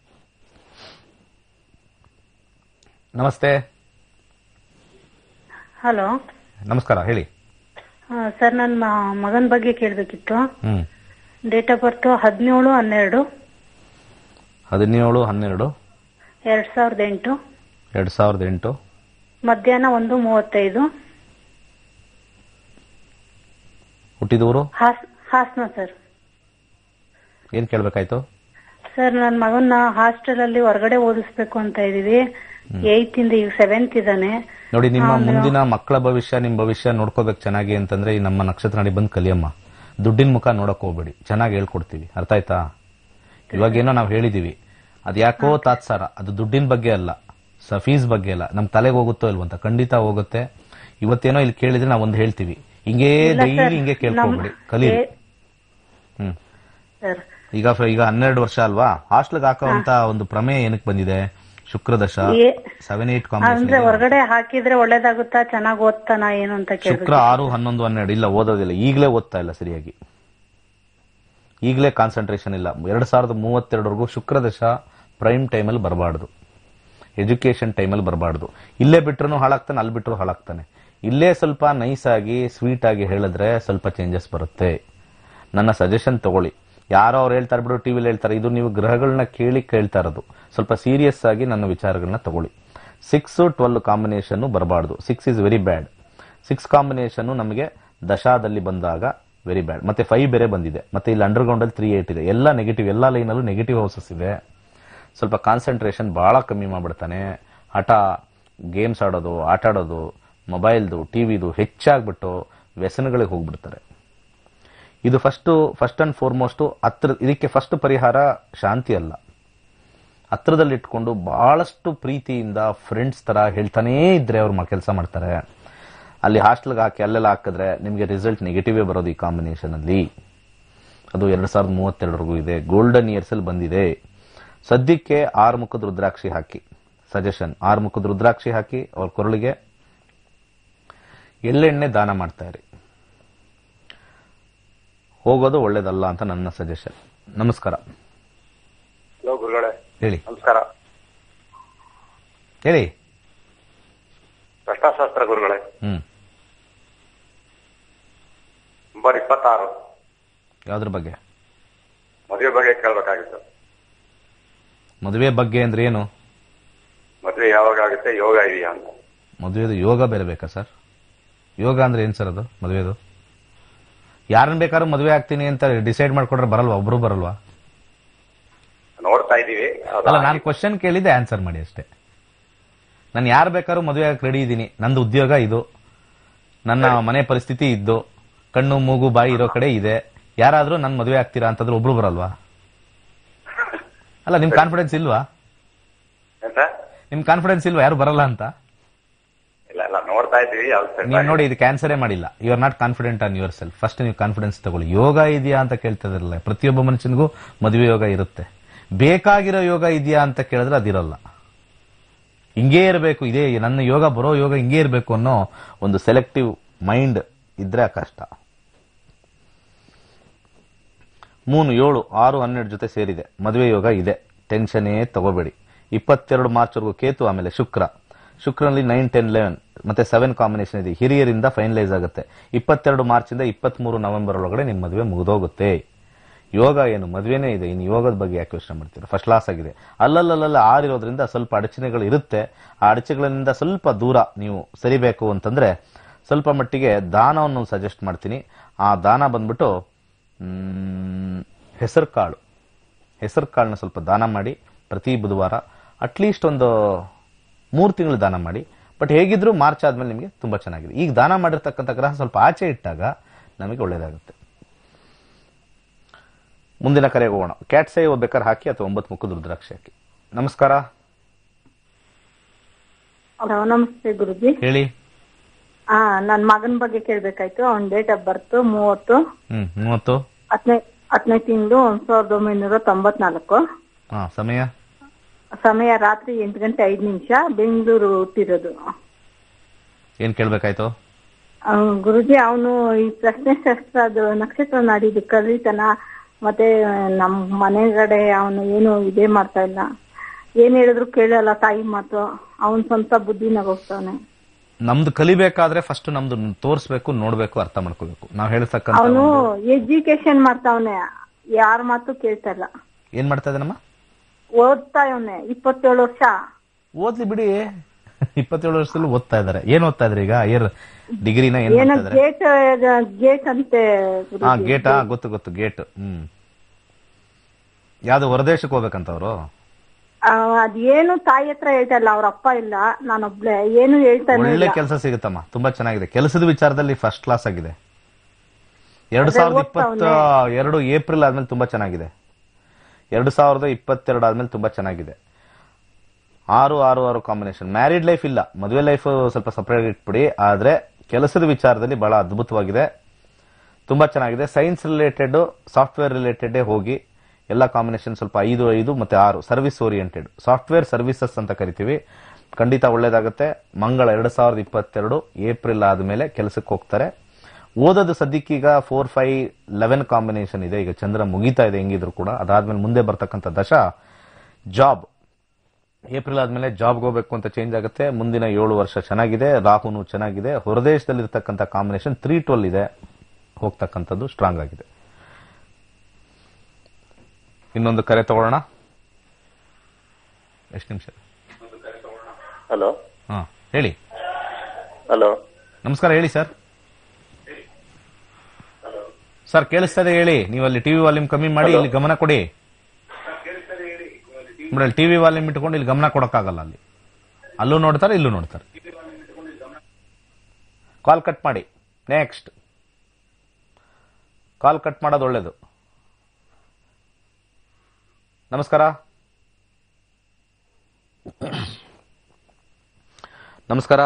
ನಮಸ್ತೆ ಹಲೋ ನಮಸ್ಕಾರ ಹೇಳಿ ಸರ್ ನನ್ನ ಮಗನ ಬಗ್ಗೆ ಕೇಳಬೇಕಿತ್ತು ಹ್ಮ್ ಡೇಟ್ ಆಫ್ ಬರ್ತ್ ಹದಿನೇಳು ಹನ್ನೆರಡು ಹದಿನೇಳು ಹನ್ನೆರಡು ಎರಡ್ ಸಾವಿರದ ಎಂಟು ಎರಡ್ ಸಾವಿರದ ಎಂಟು ಮಧ್ಯಾಹ್ನ ಒಂದು ಮೂವತ್ತೈದು ಹುಟ್ಟಿದೂರು ಹಾಸ್ ಹಾಸನ ಸರ್ ಏನ್ ಕೇಳ್ಬೇಕಾಯ್ತು ಸರ್ ನನ್ನ ಮಗನ್ನ ಹಾಸ್ಟೆಲ್ ಅಲ್ಲಿ ಹೊರಗಡೆ ಓದಿಸ್ಬೇಕು ಅಂತ ಇದೀವಿ ಏಯ್ತ್ ಇಂದ ಈಗ ಸೆವೆಂತ್ ಇದ್ದಾನೆ ನೋಡಿ ನಿಮ್ಮ ಮುಂದಿನ ಮಕ್ಕಳ ಭವಿಷ್ಯ ನಿಮ್ ಭವಿಷ್ಯ ನೋಡ್ಕೋಬೇಕು ಚೆನ್ನಾಗಿ ಅಂತಂದ್ರೆ ಈ ನಮ್ಮ ನಕ್ಷತ್ರ ನಡಿ ಬಂದು ಕಲಿಯಮ್ಮ ದುಡ್ಡಿನ ಮುಖ ನೋಡಕ್ ಹೋಗ್ಬೇಡಿ ಚೆನ್ನಾಗಿ ಹೇಳ್ಕೊಡ್ತೀವಿ ಅರ್ಥ ಆಯ್ತಾ ಇವಾಗೇನೋ ನಾವು ಹೇಳಿದೀವಿ ಅದ್ಯಾಕೋ ತಾತ್ಸಾರ ಅದು ದುಡ್ಡಿನ ಬಗ್ಗೆ ಅಲ್ಲ ಫೀಸ್ ಬಗ್ಗೆ ಅಲ್ಲ ನಮ್ ತಲೆಗೆ ಹೋಗುತ್ತೋ ಇಲ್ವಂತ ಖಂಡಿತ ಹೋಗುತ್ತೆ ಇವತ್ತೇನೋ ಇಲ್ಲಿ ಕೇಳಿದ್ರೆ ನಾವು ಒಂದು ಹೇಳ್ತೀವಿ ಹಿಂಗೇ ಡೈಲಿ ಹಿಂಗೆ ಕೇಳ್ಕೊಬೇಡಿ ಕಲೀರಿ ಹ್ಮ್ ಸರ್ ಈಗ ಫ- ಈಗ ಹನ್ನೆರಡು ವರ್ಷ ಅಲ್ವಾ ಹಾಸ್ಟೆಲ್ಗೆ ಹಾಕುವಂತ ಒಂದು ಪ್ರಮೇಯ ಏನಕ್ಕೆ ಬಂದಿದೆ ಶುಕ್ರದಶ ಏ- ಸೆವೆನ್ ಏಟ್ ಅಂದ್ರೆ ಕಾಂಬಿನೇಷನ್ ಹೊರಗಡೆ ಹಾಕಿದ್ರೆ ಒಳ್ಳೇದಾಗುತ್ತಾ ಚೆನ್ನಾಗ್ ಓದ್ತಾನ ಏನು ಅಂತ ಶುಕ್ರ ಕೇಳ್ಬೇಕು ಆರು ಹನ್ನೊಂದು ಹನ್ನೆರಡು ಇಲ್ಲ ಓದೋದಿಲ್ಲ ಈಗಲೇ ಓದ್ತಾ ಇಲ್ಲ ಸರಿಯಾಗಿ ಈಗಲೇ ಕಾನ್ಸಂಟ್ರೇಷನ್ ಇಲ್ಲ ಎರಡ್ ಸಾವಿರದ ಮೂವತ್ತೆರಡವರೆಗೂ ಶುಕ್ರದಶ ಪ್ರೈಮ್ ಟೈಮಲ್ಲಿ ಬರಬಾರ್ದು ಎಜುಕೇಶನ್ ಟೈಮಲ್ಲಿ ಬರಬಾರ್ದು ಇಲ್ಲೇ ಬಿಟ್ರು ಹಾಳಾಗ್ತಾನೆ ಅಲ್ಲಿ ಬಿಟ್ರು ಹಾಳಾಗ್ತಾನೆ ಇಲ್ಲೇ ಸ್ವಲ್ಪ ನೈಸ್ ಆಗಿ ಸ್ವೀಟ್ ಆಗಿ ಹೇಳಿದ್ರೆ ಸ್ವಲ್ಪ ಚೇಂಜಸ್ ಬರುತ್ತೆ ನನ್ನ ಸಜೆಷನ್ ತಗೊಳ್ಳಿ ಯಾರೋ ಅವ್ರು ಹೇಳ್ತಾರೆ ಬಿಡು ಟಿವಿಲಿ ಹೇಳ್ತಾರೆ ಇದು ನೀವು ಗ್ರಹಗಳನ್ನ ಕೇಳಿ ಕೇಳ್ತಾ ಇರೋದು ಸ್ವಲ್ಪ ಸೀರಿಯಸ್ ಆಗಿ ನನ್ನ ವಿಚಾರಗಳನ್ನ ತಗೊಳ್ಳಿ ಸಿಕ್ಸ್ ಟ್ವೆಲ್ ಕಾಂಬಿನೇಷನ್ ಬರಬಾರ್ದು six is very bad six combination ನಮಗೆ ದಶಾದಲ್ಲಿ ಬಂದಾಗ ವೆರಿ ಬ್ಯಾಡ್ ಮತ್ತೆ ಫೈವ್ ಬೇರೆ ಬಂದಿದೆ ಮತ್ತೆ ಇಲ್ಲಿ ಅಂಡರ್ಗ್ರೌಂಡ್ ಅಲ್ಲಿ ತ್ರೀ ಏಟ್ ಇದೆ ಎಲ್ಲ ನೆಗೆಟಿವ್ ಎಲ್ಲ ಲೈನಲ್ಲೂ ನೆಗೆಟಿವ್ ಹೌಸಸ್ ಇದೆ ಸ್ವಲ್ಪ ಕಾನ್ಸಂಟ್ರೇಷನ್ ಬಹಳ ಕಮ್ಮಿ ಮಾಡ್ಬಿಡ್ತಾನೆ ಹಠ ಗೇಮ್ಸ್ ಆಡೋದು ಆಟ ಆಡೋದು ಮೊಬೈಲ್ದು ಟಿವಿದು ಹೆಚ್ಚಾಗ್ಬಿಟ್ಟು ವ್ಯಸನಗಳಿಗೆ ಹೋಗ್ಬಿಡ್ತಾರೆ ಇದು ಫಸ್ಟ್ ಫಸ್ಟ್ ಅಂಡ್ ಫಾರ್ಮೋಸ್ಟ್ ಹತ್ರ ಇದಕ್ಕೆ ಫಸ್ಟ್ ಪರಿಹಾರ ಶಾಂತಿ ಅಲ್ಲ ಹತ್ರದಲ್ಲಿ ಇಟ್ಕೊಂಡು ಬಹಳಷ್ಟು ಪ್ರೀತಿಯಿಂದ ಫ್ರೆಂಡ್ಸ್ ತರ ಹೇಳ್ತಾನೇ ಇದ್ರೆ ಅವ್ರು ಕೆಲಸ ಮಾಡ್ತಾರೆ ಅಲ್ಲಿ ಹಾಸ್ಟೆಲ್ಗೆ ಹಾಕಿ ಅಲ್ಲೆಲ್ಲ ಹಾಕಿದ್ರೆ ನಿಮಗೆ ರಿಸಲ್ಟ್ ನೆಗೆಟಿವೇ ಬರೋದು ಈ ಕಾಂಬಿನೇಷನ್ ಅಲ್ಲಿ ಅದು ಎರಡ್ ಸಾವಿರದ ಮೂವತ್ತೆರಡರಿಗೂ ಇದೆ ಗೋಲ್ಡನ್ ಇಯರ್ಸ್ ಅಲ್ಲಿ ಬಂದಿದೆ ಸದ್ಯಕ್ಕೆ ಆರು ಮುಖದ ರುದ್ರಾಕ್ಷಿ ಹಾಕಿ ಸಜೆಷನ್ ಆರು ಮುಖದ ರುದ್ರಾಕ್ಷಿ ಹಾಕಿ ಅವ್ರ ಕೊರಳಿಗೆ ಎಳ್ಳೆಣ್ಣೆ ದಾನ ಮಾಡ್ತಾ ಇರಿ ಹೋಗೋದು ಒಳ್ಳೇದಲ್ಲ ಅಂತ ನನ್ನ ಸಜೆಷನ್ ನಮಸ್ಕಾರ ಹಲೋ ಗುರುಗಳೇ ಹೇಳಿ ನಮಸ್ಕಾರ ಹೇಳಿ ಕಷ್ಟಶಾಸ್ತ್ರ ಗುರುಗಳೇ ಹ್ಮ್ ನಂಬರ್ ಇಪ್ಪತ್ತಾರು ಯಾವ್ದ್ರ ಬಗ್ಗೆ ಮದುವೆ ಬಗ್ಗೆ ಕೇಳ್ಬೇಕಾಗಿತ್ತು ಮದುವೆ ಬಗ್ಗೆ ಅಂದ್ರೆ ಏನು ಮದುವೆ ಯಾವಾಗ ಆಗುತ್ತೆ ಯೋಗ ಇದೆಯಾ ಅಂತ ಮದುವೆದು ಯೋಗ ಬೇರೆ ಬೇಕಾ ಸರ್ ಯೋಗ ಅಂದ್ರೆ ಏನ್ ಸರ್ ಅದು ಮದುವೆದು ಯಾರನ್ನ ಬೇಕಾದ್ರೂ ಮದುವೆ ಆಗ್ತೀನಿ ಅಂತ ಡಿಸೈಡ್ ಮಾಡ್ಕೊಂಡ್ರೆ ಬರಲ್ವಾ ಒಬ್ರು ಬರಲ್ವಾ ನೋಡ್ತಾ ಇದೀವಿ ಅದು ಅಲ್ಲ ನಾನು ಕ್ವಶನ್ ಕೇಳಿದ್ದೆ ಆನ್ಸರ್ ಮಾಡಿ ಅಷ್ಟೇ ನಾನು ಯಾರು ಬೇಕಾದ್ರೂ ಮದುವೆ ಆಗಕ್ಕೆ ರೆಡಿ ಇದ್ದೀನಿ ನಂದು ಉದ್ಯೋಗ ಇದು ನನ್ನ ಮನೆ ಪರಿಸ್ಥಿತಿ ಇದ್ದು ಕಣ್ಣು ಮೂಗು ಬಾಯಿ ಇರೋ ಕಡೆ ಇದೆ ಯಾರಾದ್ರೂ ನನ್ ಮದುವೆ ಆಗ್ತೀರಾ ಅಂತಂದ್ರೆ ಒಬ್ರು ಬರಲ್ವಾ ಅಲ್ಲ ನಿಮ್ ಕಾನ್ಫಿಡೆನ್ಸ್ ಇಲ್ವಾ ಎಂತ ನಿಮ್ ಕಾನ್ಫಿಡೆನ್ಸ್ ಇಲ್ವಾ ಯಾರು ಬರಲ್ಲ ಅಂತ ಇಲ್ಲ ಇಲ್ಲ ನೋಡ್ತಾ ಇದೀವಿ ಅದು set ನೀವು ಆಗಿದೆ. ನೋಡಿ ಇದು ಕ್ಯಾನ್ಸರೇ ಮಾಡಿಲ್ಲ you are not confident on yourself first ನೀವು ಕಾನ್ಫಿಡೆನ್ಸ್ ತಗೊಳ್ಳಿ ಯೋಗ ಇದೆಯಾ ಅಂತ ಕೇಳ್ತಿದ್ರಲ್ಲ ಪ್ರತಿಯೊಬ್ಬ ಮನುಷ್ಯನಿಗೂ ಮದುವೆ ಯೋಗ ಇರುತ್ತೆ ಬೇಕಾಗಿರೋ ಯೋಗ ಇದೆಯಾ ಅಂತ ಕೇಳಿದ್ರೆ ಅದಿರಲ್ಲ ಹಿಂಗೇ ಇರಬೇಕು ಇದೇ ನನ್ನ ಯೋಗ ಬರೋ ಯೋಗ ಹಿಂಗೇ ಇರಬೇಕು ಅನ್ನೋ ಒಂದು ಸೆಲೆಕ್ಟಿವ್ ಮೈಂಡ್ ಇದ್ರೆ ಕಷ್ಟ ಮೂನು ಏಳು ಆರು ಹನ್ನೆರಡು ಜೊತೆ ಸೇರಿದೆ ಮದುವೆ ಯೋಗ ಇದೆ ಟೆನ್ಷನ್ನೇ ತಗೋಬೇಡಿ ಇಪ್ಪತ್ತೆರಡು ಮಾರ್ಚ್ವರೆಗೂ ಕೇತು ಆಮೇಲೆ ಶುಕ್ರ ಶುಕ್ರನಲ್ಲಿ ನೈನ್ ಟೆನ್ ಲೆವೆನ್ ಮತ್ತೆ ಸೆವೆನ್ ಕಾಂಬಿನೇಷನ್ ಇದೆ ಹಿರಿಯರಿಂದ ಫೈನಲೈಸ್ ಆಗುತ್ತೆ ಇಪ್ಪತ್ತೆರಡು ಮಾರ್ಚಿಂದ ಇಪ್ಪತ್ಮೂರು ನವೆಂಬರ್ ಒಳಗಡೆ ನಿಮ್ಮ ಮದುವೆ ಮುಗಿದೋಗುತ್ತೆ ಯೋಗ ಏನು ಮದುವೆನೇ ಇದೆ ಇನ್ನು ಯೋಗದ ಬಗ್ಗೆ ಯಾಕೆ ಯೋಚನೆ ಮಾಡ್ತೀರಾ ಫಸ್ಟ್ ಕ್ಲಾಸ್ ಆಗಿದೆ ಅಲ್ಲಲ್ಲಲ್ಲ ಆರಿರೋದ್ರಿಂದ ಸ್ವಲ್ಪ ಅಡಚಣೆಗಳು ಇರುತ್ತೆ ಆ ಅಡಚಣೆಗಳಿಂದ ಸ್ವಲ್ಪ ದೂರ ನೀವು ಸರಿಬೇಕು ಅಂತಂದ್ರೆ ಸ್ವಲ್ಪ ಮಟ್ಟಿಗೆ ದಾನವನ್ನು ಸಜೆಸ್ಟ್ ಮಾಡ್ತೀನಿ ಆ ದಾನ ಬಂದ್ಬಿಟ್ಟು ಹೆಸರು ಕಾಳು ಹೆಸರು ಕಾಳನ್ನ ಸ್ವಲ್ಪ ದಾನ ಮಾಡಿ ಪ್ರತಿ ಬುಧವಾರ ಅಟ್ಲೀಸ್ಟ್ ಒಂದು ಮೂರು ತಿಂಗಳು ದಾನ ಮಾಡಿ ಬಟ್ ಹೇಗಿದ್ರು ಮಾರ್ಚ್ ಆದ್ಮೇಲೆ ನಿಮಗೆ ತುಂಬಾ ಚೆನ್ನಾಗಿದೆ ಈಗ ದಾನ ಮಾಡಿರ್ತಕ್ಕಂಥ ಗ್ರಹ ಸ್ವಲ್ಪ ಆಚೆ ಇಟ್ಟಾಗ ನಮಗೆ ಒಳ್ಳೇದಾಗುತ್ತೆ ಮುಂದಿನ ಕರೆಗೆ ಹೋಗೋಣ ಕ್ಯಾಟ್ ಸೈ ಬೇಕಾದ್ರೆ ಹಾಕಿ ಅಥವಾ ಒಂಬತ್ತು ಮುಖದ ರುದ್ರಾಕ್ಷಿ ಹಾಕಿ ನಮಸ್ಕಾರ ಹಲೋ ನಮಸ್ತೆ ಗುರುಜಿ ಹೇಳಿ ಹಾ ನನ್ ಮಗನ್ ಬಗ್ಗೆ ಕೇಳ್ಬೇಕಾಯ್ತು ಅವ್ನ್ ಡೇಟ್ ಆಫ್ ಬರ್ತ್ ಮೂವತ್ತು ಹ್ಮ್ ಮೂವತ್ತು ಹತ್ತನೇ ಹತ್ತನೇ ತಿಂಗಳು ಒಂದ್ ಸಾವಿರದ ಒಂಬೈನೂರ ತೊಂಬತ್ನಾಲ್ಕು ಹಾ ಸಮಯ ಸಮಯ ರಾತ್ರಿ ಎಂಟು ಗಂಟೆ ಐದು ನಿಮಿಷ ಬೆಂಗಳೂರು ಹುಟ್ಟಿರೋದು ಏನ್ ಕೇಳ್ಬೇಕಾಯ್ತು ಅವ್ನ್ ಗುರುಜಿ ಅವನು ಈ ಪ್ರಶ್ನೆ ಶಾಸ್ತ್ರ ಅದು ನಕ್ಷತ್ರ ನಾಡಿದ್ದು ಕಲಿತನ ಮತ್ತೆ ನಮ್ ಮನೆಗಡೆ ಅವನು ಏನು ಇದೇ ಮಾಡ್ತಾ ಇಲ್ಲ ಏನ್ ಹೇಳಿದ್ರು ಕೇಳಲ್ಲ ತಾಯಿ ಮಾತು ಅವನ್ ಸ್ವಂತ ಬುದ್ಧಿನಾಗ ಹೋಗ್ತಾವನೆ ನಮ್ದು ಕಲಿಬೇಕಾದ್ರೆ ಫಸ್ಟ್ ನಮ್ದು ತೋರಿಸ್ಬೇಕು ನೋಡ್ಬೇಕು ಅರ್ಥ ಮಾಡ್ಕೋಬೇಕು ನಾವ್ ಹೇಳ್ತಕ್ಕಂಥ ಅವನು ಒಂದು- ಎಜುಕೇಶನ್ ಮಾಡ್ತಾವನೆ ಯಾರ ಮಾತು ಕೇಳ್ತಾ ಇಲ್ಲ ಏನ್ ಮಾಡ್ತಾ ಇದ್ದಾನಮ್ಮ ಓದ್ತಾ ಇವನೆ ಇಪ್ಪತ್ತೇಳು ವರ್ಷ ಓದ್ಲಿ ಬಿಡಿ ಇಪ್ಪತ್ತೇಳು ವರ್ಷದಲ್ಲಿ ಓದ್ತಾ ಇದಾರೆ ಏನ್ ಓದ್ತಾ ಇದ್ರಿ ಈಗ ಏರ್ ಡಿಗ್ರಿನ ಏನ್ ಏನೋ ಮಾಡ್ತಾ ಇದಾರೆ ಗೇಟ್ ಗೇಟ್ ಅಂತೆ ಗುರೂಜಿ. ಹಾ ಗೇಟಾ ಗೊತ್ತು ಗೊತ್ತು ಗೇಟ್ ಹ್ಮ್ ಯಾವ್ದು ಹೊರದೇಶಕ್ಕೆ ಹೋಗ್ಬೇಕಂತ ಅವರು ಆ, ಅದೇನು ತಾಯಿ ಹತ್ರ ಹೇಳ್ತಾ ಇಲ್ಲ ಅವ್ರ ಅಪ್ಪ ಇಲ್ಲ ನಾನೊಬ್ಳೆ ಏನು ಹೇಳ್ತಾನೆ ಒಳ್ಳೆ ಇಲ್ಲ ಕೆಲಸ ಸಿಗುತ್ತಮ್ಮ ತುಂಬಾ ಚೆನ್ನಾಗಿದೆ ಕೆಲಸದ ವಿಚಾರದಲ್ಲಿ ಫಸ್ಟ್ ಕ್ಲಾಸ್ ಆಗಿದೆ ಎರಡ್ ಸಾವಿರದ ಇಪ್ಪತ್ತ ಎರಡು ಏಪ್ರಿಲ್ ಆದ್ಮೇಲೆ ತುಂಬಾ ಚೆನ್ನಾಗಿದೆ ಎರಡು ಸಾವಿರದ ಇಪ್ಪತ್ತೆರಡು ಆದ್ಮೇಲೆ ತುಂಬಾ ಚೆನ್ನಾಗಿದೆ ಆರು ಆರು ಆರು ಕಾಂಬಿನೇಷನ್ ಮ್ಯಾರಿಡ್ ಲೈಫ್ ಇಲ್ಲ ಮದುವೆ ಲೈಫ್ ಸ್ವಲ್ಪ ಸಪರೇಟ್ ಇಟ್ಬಿಡಿ ಆದ್ರೆ ಕೆಲಸದ ವಿಚಾರದಲ್ಲಿ ಬಹಳ ಅದ್ಭುತವಾಗಿದೆ ತುಂಬಾ ಚೆನ್ನಾಗಿದೆ ಸೈನ್ಸ್ ರಿಲೇಟೆಡ್ ಸಾಫ್ಟ್ವೇರ್ ರಿಲೇಟೆಡ್ ಹೋಗಿ ಎಲ್ಲ ಕಾಂಬಿನೇಷನ್ ಸ್ವಲ್ಪ ಐದು ಐದು ಮತ್ತೆ ಆರು ಸರ್ವಿಸ್ ಓರಿಯೆಂಟೆಡ್ ಸಾಫ್ಟ್ವೇರ್ ಸರ್ವಿಸಸ್ ಅಂತ ಕರಿತೀವಿ ಖಂಡಿತ ಒಳ್ಳೇದಾಗುತ್ತೆ ಮಂಗಳ ಎರಡ್ ಸಾವಿರದ ಇಪ್ಪತ್ತೆರಡು ಏಪ್ರಿಲ್ ಆದ್ಮೇಲೆ ಕೆಲಸಕ್ಕೆ ಹೋಗ್ತಾರೆ ಓದೋದು ಸದ್ಯಕ್ಕೀಗ ಫೋರ್ ಫೈವ್ ಲೆವೆನ್ ಕಾಂಬಿನೇಷನ್ ಇದೆ ಈಗ ಚಂದ್ರ ಮುಗಿತಾ ಇದೆ ಹೆಂಗಿದ್ರು ಕೂಡ ಅದಾದ್ಮೇಲೆ ಮುಂದೆ ಬರ್ತಕ್ಕಂಥ ದಶ ಜಾಬ್ ಏಪ್ರಿಲ್ ಆದ್ಮೇಲೆ ಜಾಬ್ಗೆ ಹೋಗ್ಬೇಕು ಅಂತ ಚೇಂಜ್ ಆಗುತ್ತೆ ಮುಂದಿನ ಏಳು ವರ್ಷ ಚೆನ್ನಾಗಿದೆ ರಾಹುನು ಚೆನ್ನಾಗಿದೆ ಹೊರದೇಶದಲ್ಲಿ ಇರ್ತಕ್ಕಂಥ ಕಾಂಬಿನೇಷನ್ ತ್ರೀ ಟ್ವೆಲ್ ಇದೆ ಹೋಗ್ತಕ್ಕಂಥದ್ದು ಸ್ಟ್ರಾಂಗ್ ಆಗಿದೆ ಇನ್ನೊಂದು ಕರೆ ತಗೊಳ್ಳೋಣ ಎಷ್ಟು ನಿಮಿಷ ಹಲೋ ಹಾ ಹೇಳಿ ಹಲೋ ನಮಸ್ಕಾರ ಹೇಳಿ ಸರ್ ಸರ್ ಕೇಳಿಸ್ತಾ ಇದೆ ಹೇಳಿ ನೀವು ಅಲ್ಲಿ ಟಿವಿ ವಾಲ್ಯೂಮ್ ಕಮ್ಮಿ ಮಾಡಿ ಇಲ್ಲಿ ಗಮನ ಕೊಡಿ ನೋಡಿ ಟಿವಿ ವಾಲ್ಯೂಮ್ ಇಟ್ಕೊಂಡು ಇಲ್ಲಿ ಗಮನ ಕೊಡಕ್ಕಾಗಲ್ಲ ಅಲ್ಲಿ ಅಲ್ಲೂ ನೋಡ್ತಾರೆ ಇಲ್ಲೂ ನೋಡ್ತಾರೆ ಕಾಲ್ ಕಟ್ ಮಾಡಿ ನೆಕ್ಸ್ಟ್ ಕಾಲ್ ಕಟ್ ಮಾಡೋದು ಒಳ್ಳೇದು ನಮಸ್ಕಾರ ನಮಸ್ಕಾರ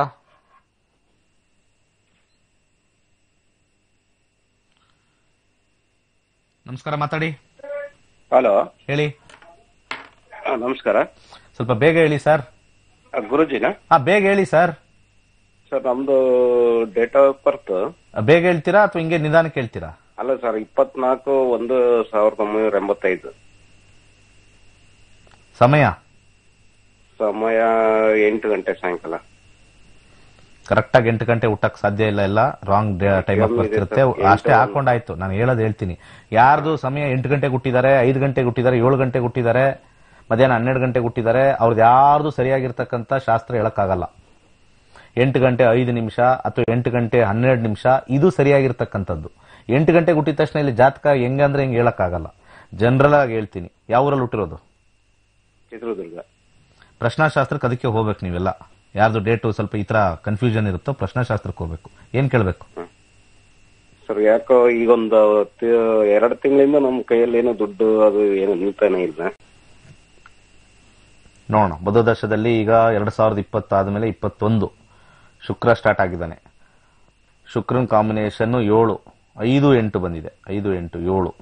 ನಮಸ್ಕಾರ ಮಾತಾಡಿ ಹಲೋ ಹೇಳಿ ಆ, ನಮಸ್ಕಾರ ಸ್ವಲ್ಪ ಬೇಗ ಹೇಳಿ ಸರ್ ಆ, ಗುರೂಜಿನಾ ಹಾ ಬೇಗ ಹೇಳಿ ಸರ್ ಸರ್ ನಮ್ದು ಡೇಟ್ ಆಫ್ ಬರ್ತ್ ಬೇಗ ಹೇಳ್ತೀರಾ ಅಥವಾ ಹಿಂಗೆ ನಿಧಾನಕ್ಕೆ ಹೇಳ್ತೀರಾ ಅಲ್ಲ ಸರ್ ಇಪ್ಪತ್ನಾಲ್ಕು ಒಂದು ಸಾವಿರದ ಒಂಬೈನೂರ ಎಂಬತ್ತೈದು ಸಮಯ ಸಮಯ ಎಂಟು ಗಂಟೆ ಸಾಯಂಕಾಲ ಕರೆಕ್ಟ್ ಆಗಿ ಎಂಟು ಗಂಟೆ ಊಟಕ್ಕೆ ಸಾಧ್ಯ ಇಲ್ಲ ಎಲ್ಲ ರಾಂಗ್ ಟೈಮ್ ಆಫ್ ಬರ್ತಿರುತ್ತೆ ಎಂಟು- ಅಷ್ಟೇ ಹಾಕೊಂಡಾಯ್ತು ನಾನು ಹೇಳೋದು ಹೇಳ್ತೀನಿ ಯಾರ್ದು ಸಮಯ ಎಂಟು ಗಂಟೆಗೆ ಹುಟ್ಟಿದ್ದಾರೆ ಐದು ಗಂಟೆಗೆ ಹುಟ್ಟಿದ್ದಾರೆ ಏಳು ಗಂಟೆಗೆ ಹುಟ್ಟಿದ್ದಾರೆ ಮಧ್ಯಾಹ್ನ ಹನ್ನೆರಡು ಗಂಟೆಗೆ ಹುಟ್ಟಿದ್ದಾರೆ ಅವ್ರದ್ದು ಯಾರ್ದು ಸರಿಯಾಗಿರ್ತಕ್ಕಂಥ ಶಾಸ್ತ್ರ ಹೇಳಕ್ಕಾಗಲ್ಲ ಎಂಟು ಗಂಟೆ ಐದು ನಿಮಿಷ ಅಥವಾ ಎಂಟು ಗಂಟೆ ಹನ್ನೆರಡು ನಿಮಿಷ ಇದು ಸರಿಯಾಗಿರ್ತಕ್ಕಂಥದ್ದು ಎಂಟು ಗಂಟೆಗೆ ಹುಟ್ಟಿದ ತಕ್ಷಣ ಇಲ್ಲಿ ಜಾತಕ ಹೆಂಗಂದ್ರೆ ಹೆಂಗೆ ಹೇಳಕ್ಕಾಗಲ್ಲ ಜನರಲ್ ಆಗಿ ಹೇಳ್ತೀನಿ ಯಾವ ಊರಲ್ಲಿ ಹುಟ್ಟಿರೋದು ಚಿತ್ರದುರ್ಗ ಪ್ರಶ್ನಾಶಾಸ್ತ್ರಕ್ಕೆ ಅದಕ್ಕೆ ಹೋಗ್ಬೇಕು ನೀವೆಲ್ಲ ಯಾರ್ದು ಡೇಟು ಸ್ವಲ್ಪ ಈ ತರ ಕನ್ಫ್ಯೂಷನ್ ಇರುತ್ತೋ ಪ್ರಶ್ನಾಶಾಸ್ತ್ರಕ್ಕೆ ಹೋಗ್ಬೇಕು ಏನ್ ಕೇಳ್ಬೇಕು ಸರ್ ಯಾಕೋ ಈಗೊಂದು ತಿ- ಎರಡು ತಿಂಗಳಿಂದ ನಮ್ಮ ಕೈಯಲ್ಲಿ ಏನೋ ದುಡ್ಡು ಅದು ಏನು ನಿಲ್ತಾನೆ ಇಲ್ಲ ನೋಡೋಣ ಬುಧದಶದಲ್ಲಿ ಈಗ ಎರಡ್ ಸಾವಿರದ ಇಪ್ಪತ್ತು ಆದ್ಮೇಲೆ ಇಪ್ಪತ್ತೊಂದು ಶುಕ್ರ ಸ್ಟಾರ್ಟ್ ಆಗಿದ್ದಾನೆ ಶುಕ್ರನ್ ಕಾಂಬಿನೇಷನ್ ಏಳು ಐದು ಎಂಟು ಬಂದಿದೆ ಐದು ಎಂಟು ಏಳು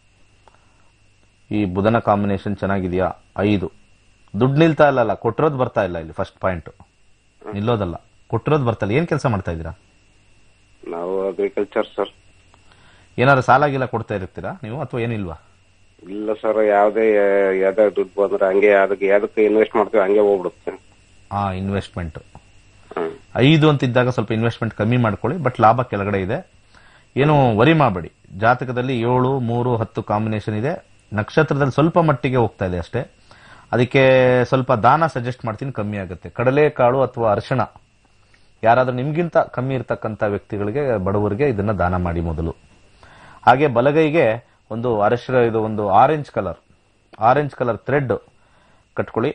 ಈ ಬುಧನ ಕಾಂಬಿನೇಷನ್ ಚೆನ್ನಾಗಿದೆಯಾ ಐದು ದುಡ್ಡು ನಿಲ್ತಾ ಇಲ್ಲಲ್ಲ ಕೊಟ್ಟಿರೋದು ಬರ್ತಾ ಇಲ್ಲ ಇಲ್ಲಿ ಫಸ್ಟ್ ಪಾಯಿಂಟ್ ನಿಲ್ಲೋದಲ್ಲ ಕೊಟ್ಟಿರೋದು ಬರ್ತಾ ಇಲ್ಲ ಏನ್ ಕೆಲಸ ಮಾಡ್ತಾ ಇದ್ದೀರಾ ನಾವು ಅಗ್ರಿಕಲ್ಚರ್ ಸರ್ ಏನಾದ್ರು ಸಾಲ ಗೀಲ ಕೊಡ್ತಾ ಇರ್ತೀರಾ ನೀವು ಅಥವಾ ಏನಿಲ್ವಾ ಇಲ್ಲ ಸರ್ ಯಾವ್ದೇ ಯಾವ್ದೇ ದುಡ್ಡು ಬಂದ್ರೆ ಹಂಗೆ ಅದಕ್ಕೆ ಯಾವ್ದಕ್ಕೆ ಇನ್ವೆಸ್ಟ್ ಮಾಡ್ತೀವಿ ಹಂಗೆ ಹೋಗ್ಬಿಡುತ್ತೆ ಆ ಇನ್ವೆಸ್ಟ್ಮೆಂಟ್ ಹ್ಮ್ ಐದು ಅಂತಿದ್ದಾಗ ಸ್ವಲ್ಪ ಇನ್ವೆಸ್ಟ್ಮೆಂಟ್ ಕಮ್ಮಿ ಮಾಡ್ಕೊಳ್ಳಿ ಬಟ್ ಲಾಭ ಕೆಳಗಡೆ ಇದೆ ಏನು ವರಿ ಮಾಡಬೇಡಿ ಜಾತಕದಲ್ಲಿ ಏಳು ಮೂರು ಹತ್ತು ಕಾಂಬಿನೇಷನ್ ಇದೆ ನಕ್ಷತ್ರದಲ್ಲಿ ಸ್ವಲ್ಪ ಮಟ್ಟಿಗೆ ಹೋಗ್ತಾ ಇದೆ ಅಷ್ಟೇ ಅದಕ್ಕೆ ಸ್ವಲ್ಪ ದಾನ ಸಜೆಸ್ಟ್ ಮಾಡ್ತೀನಿ ಕಮ್ಮಿ ಆಗುತ್ತೆ ಕಡಲೆಕಾಳು ಅಥವಾ ಅರಿಶಿಣ ಯಾರಾದ್ರೂ ನಿಮ್ಗಿಂತ ಕಮ್ಮಿ ಇರ್ತಕ್ಕಂಥ ವ್ಯಕ್ತಿಗಳಿಗೆ ಬಡವರಿಗೆ ಇದನ್ನ ದಾನ ಮಾಡಿ ಮೊದಲು ಹಾಗೆ ಬಲಗೈಗೆ ಒಂದು ಅರಶಿನ ಇದು ಒಂದು orange colour orange colour thread ಕಟ್ಕೊಳ್ಳಿ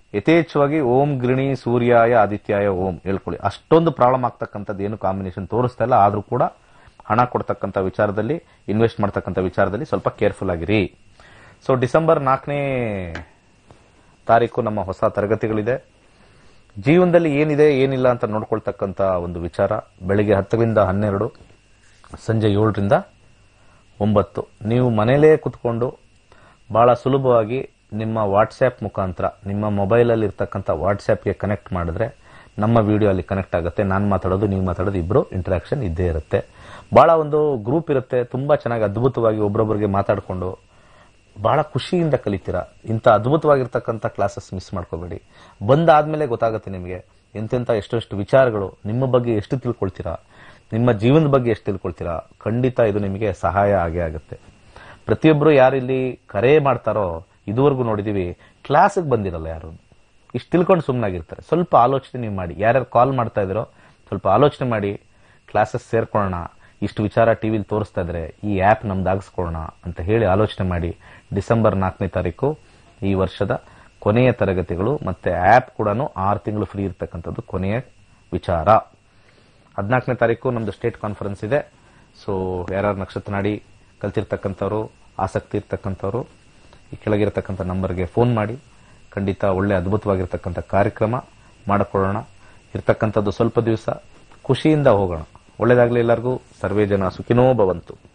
ಯಥೇಚ್ಛವಾಗಿ ಓಂ ಗಿರಣಿ ಸೂರ್ಯಾಯ ಆದಿತ್ಯಾಯ ಓಂ ಹೇಳ್ಕೊಳ್ಳಿ ಅಷ್ಟೊಂದು ಪ್ರಾಬ್ಲಮ್ ಆಗ್ತಕ್ಕಂಥದ್ದು ಏನು ಕಾಂಬಿನೇಷನ್ ತೋರಿಸ್ತಾ ಇಲ್ಲ ಆದ್ರೂ ಕೂಡ ಹಣ ಕೊಡ್ತಕ್ಕಂಥ ವಿಚಾರದಲ್ಲಿ ಇನ್ವೆಸ್ಟ್ ಮಾಡ್ತಕ್ಕಂಥ ವಿಚಾರದಲ್ಲಿ ಸ್ವಲ್ಪ ಕೇರ್ಫುಲ್ ಆಗಿರಿ ಸೊ ಡಿಸೆಂಬರ್ ನಾಲ್ಕನೇ ತಾರೀಕು ನಮ್ಮ ಹೊಸ ತರಗತಿಗಳಿದೆ ಜೀವನದಲ್ಲಿ ಏನಿದೆ ಏನಿಲ್ಲ ಅಂತ ನೋಡ್ಕೊಳ್ತಕ್ಕಂಥ ಒಂದು ವಿಚಾರ ಬೆಳಿಗ್ಗೆ ಹತ್ತರಿಂದ ಹನ್ನೆರಡು ಸಂಜೆ ಏಳರಿಂದ ಒಂಬತ್ತು ನೀವು ಮನೇಲೇ ಕುತ್ಕೊಂಡು ಬಹಳ ಸುಲಭವಾಗಿ ನಿಮ್ಮ ವಾಟ್ಸ್ಆ್ಯಪ್ ಮುಖಾಂತರ ನಿಮ್ಮ ಮೊಬೈಲಲ್ಲಿ ಇರ್ತಕ್ಕಂಥ ವಾಟ್ಸ್ಆ್ಯಪ್ಗೆ ಕನೆಕ್ಟ್ ಮಾಡಿದ್ರೆ ನಮ್ಮ ವಿಡಿಯೋ ಅಲ್ಲಿ ಕನೆಕ್ಟ್ ಆಗುತ್ತೆ ನಾನು ಮಾತಾಡೋದು ನೀವು ಮಾತಾಡೋದು ಇಬ್ಬರು ಇಂಟರಾಕ್ಷನ್ ಇದ್ದೇ ಇರುತ್ತೆ ಬಹಳ ಒಂದು ಗ್ರೂಪ್ ಇರುತ್ತೆ ತುಂಬಾ ಚೆನ್ನಾಗಿ ಅದ್ಭುತವಾಗಿ ಒಬ್ರೊಬ್ಬರಿಗೆ ಮಾತಾಡಿಕೊಂಡು ಬಹಳ ಖುಷಿಯಿಂದ ಕಲಿತೀರಾ ಇಂಥ ಅದ್ಭುತವಾಗಿರ್ತಕ್ಕಂಥ ಕ್ಲಾಸಸ್ ಮಿಸ್ ಮಾಡ್ಕೋಬೇಡಿ ಬಂದಾದ್ಮೇಲೆ ಗೊತ್ತಾಗುತ್ತೆ ನಿಮಗೆ ಎಂತೆಂಥ ಎಷ್ಟೆಷ್ಟು ವಿಚಾರಗಳು ನಿಮ್ಮ ಬಗ್ಗೆ ಎಷ್ಟು ತಿಳ್ಕೊಳ್ತೀರಾ ನಿಮ್ಮ ಜೀವನದ ಬಗ್ಗೆ ಎಷ್ಟು ತಿಳ್ಕೊಳ್ತೀರಾ ಖಂಡಿತ ಇದು ನಿಮಗೆ ಸಹಾಯ ಆಗೇ ಆಗುತ್ತೆ ಪ್ರತಿಯೊಬ್ಬರು ಯಾರಿಲ್ಲಿ ಕರೆ ಮಾಡ್ತಾರೋ ಇದುವರೆಗೂ ನೋಡಿದೀವಿ ಕ್ಲಾಸಿಗೆ ಬಂದಿರಲ್ಲ ಯಾರು ಇಷ್ಟು ತಿಳ್ಕೊಂಡು ಸುಮ್ಮನಾಗಿರ್ತಾರೆ ಸ್ವಲ್ಪ ಆಲೋಚನೆ ನೀವು ಮಾಡಿ ಯಾರ್ಯಾರು ಕಾಲ್ ಮಾಡ್ತಾ ಇದ್ದೀರೋ ಸ್ವಲ್ಪ ಆಲೋಚನೆ ಮಾಡಿ ಕ್ಲಾಸಸ್ ಸೇರ್ಕೊಳ್ಳೋಣ ಇಷ್ಟು ವಿಚಾರ ಟಿವಿಲಿ ತೋರಿಸ್ತಾ ಇದ್ರೆ ಈ ಆ್ಯಪ್ ನಮ್ದಾಗಿಸ್ಕೊಳ್ಳೋಣ ಅಂತ ಹೇಳಿ ಆಲೋಚನೆ ಮಾಡಿ ಡಿಸೆಂಬರ್ ನಾಲ್ಕನೇ ತಾರೀಕು ಈ ವರ್ಷದ ಕೊನೆಯ ತರಗತಿಗಳು ಮತ್ತೆ ಆ್ಯಪ್ ಕೂಡ ಆರು ತಿಂಗಳು ಫ್ರೀ ಇರ್ತಕ್ಕಂಥದ್ದು ಕೊನೆಯ ವಿಚಾರ ಹದಿನಾಲ್ಕನೇ ತಾರೀಕು ನಮ್ದು ಸ್ಟೇಟ್ ಕಾನ್ಫರೆನ್ಸ್ ಇದೆ ಸೊ ಯಾರ್ಯಾರು ನಕ್ಷತ್ರ ನಾಡಿ ಕಲ್ತಿರ್ತಕ್ಕಂಥವ್ರು ಆಸಕ್ತಿ ಇರ್ತಕ್ಕಂಥವ್ರು ಈ ಕೆಳಗಿರ್ತಕ್ಕಂಥ ನಂಬರ್ಗೆ ಫೋನ್ ಮಾಡಿ ಖಂಡಿತ ಒಳ್ಳೆ ಅದ್ಭುತವಾಗಿರ್ತಕ್ಕಂಥ ಕಾರ್ಯಕ್ರಮ ಮಾಡಿಕೊಳ್ಳೋಣ ಇರ್ತಕ್ಕಂಥದ್ದು ಸ್ವಲ್ಪ ದಿವಸ ಖುಷಿಯಿಂದ ಹೋಗೋಣ ಒಳ್ಳೇದಾಗ್ಲಿ ಎಲ್ಲರಿಗೂ ಸರ್ವೇ ಜನ ಸುಖಿನೋ ಭವಂತು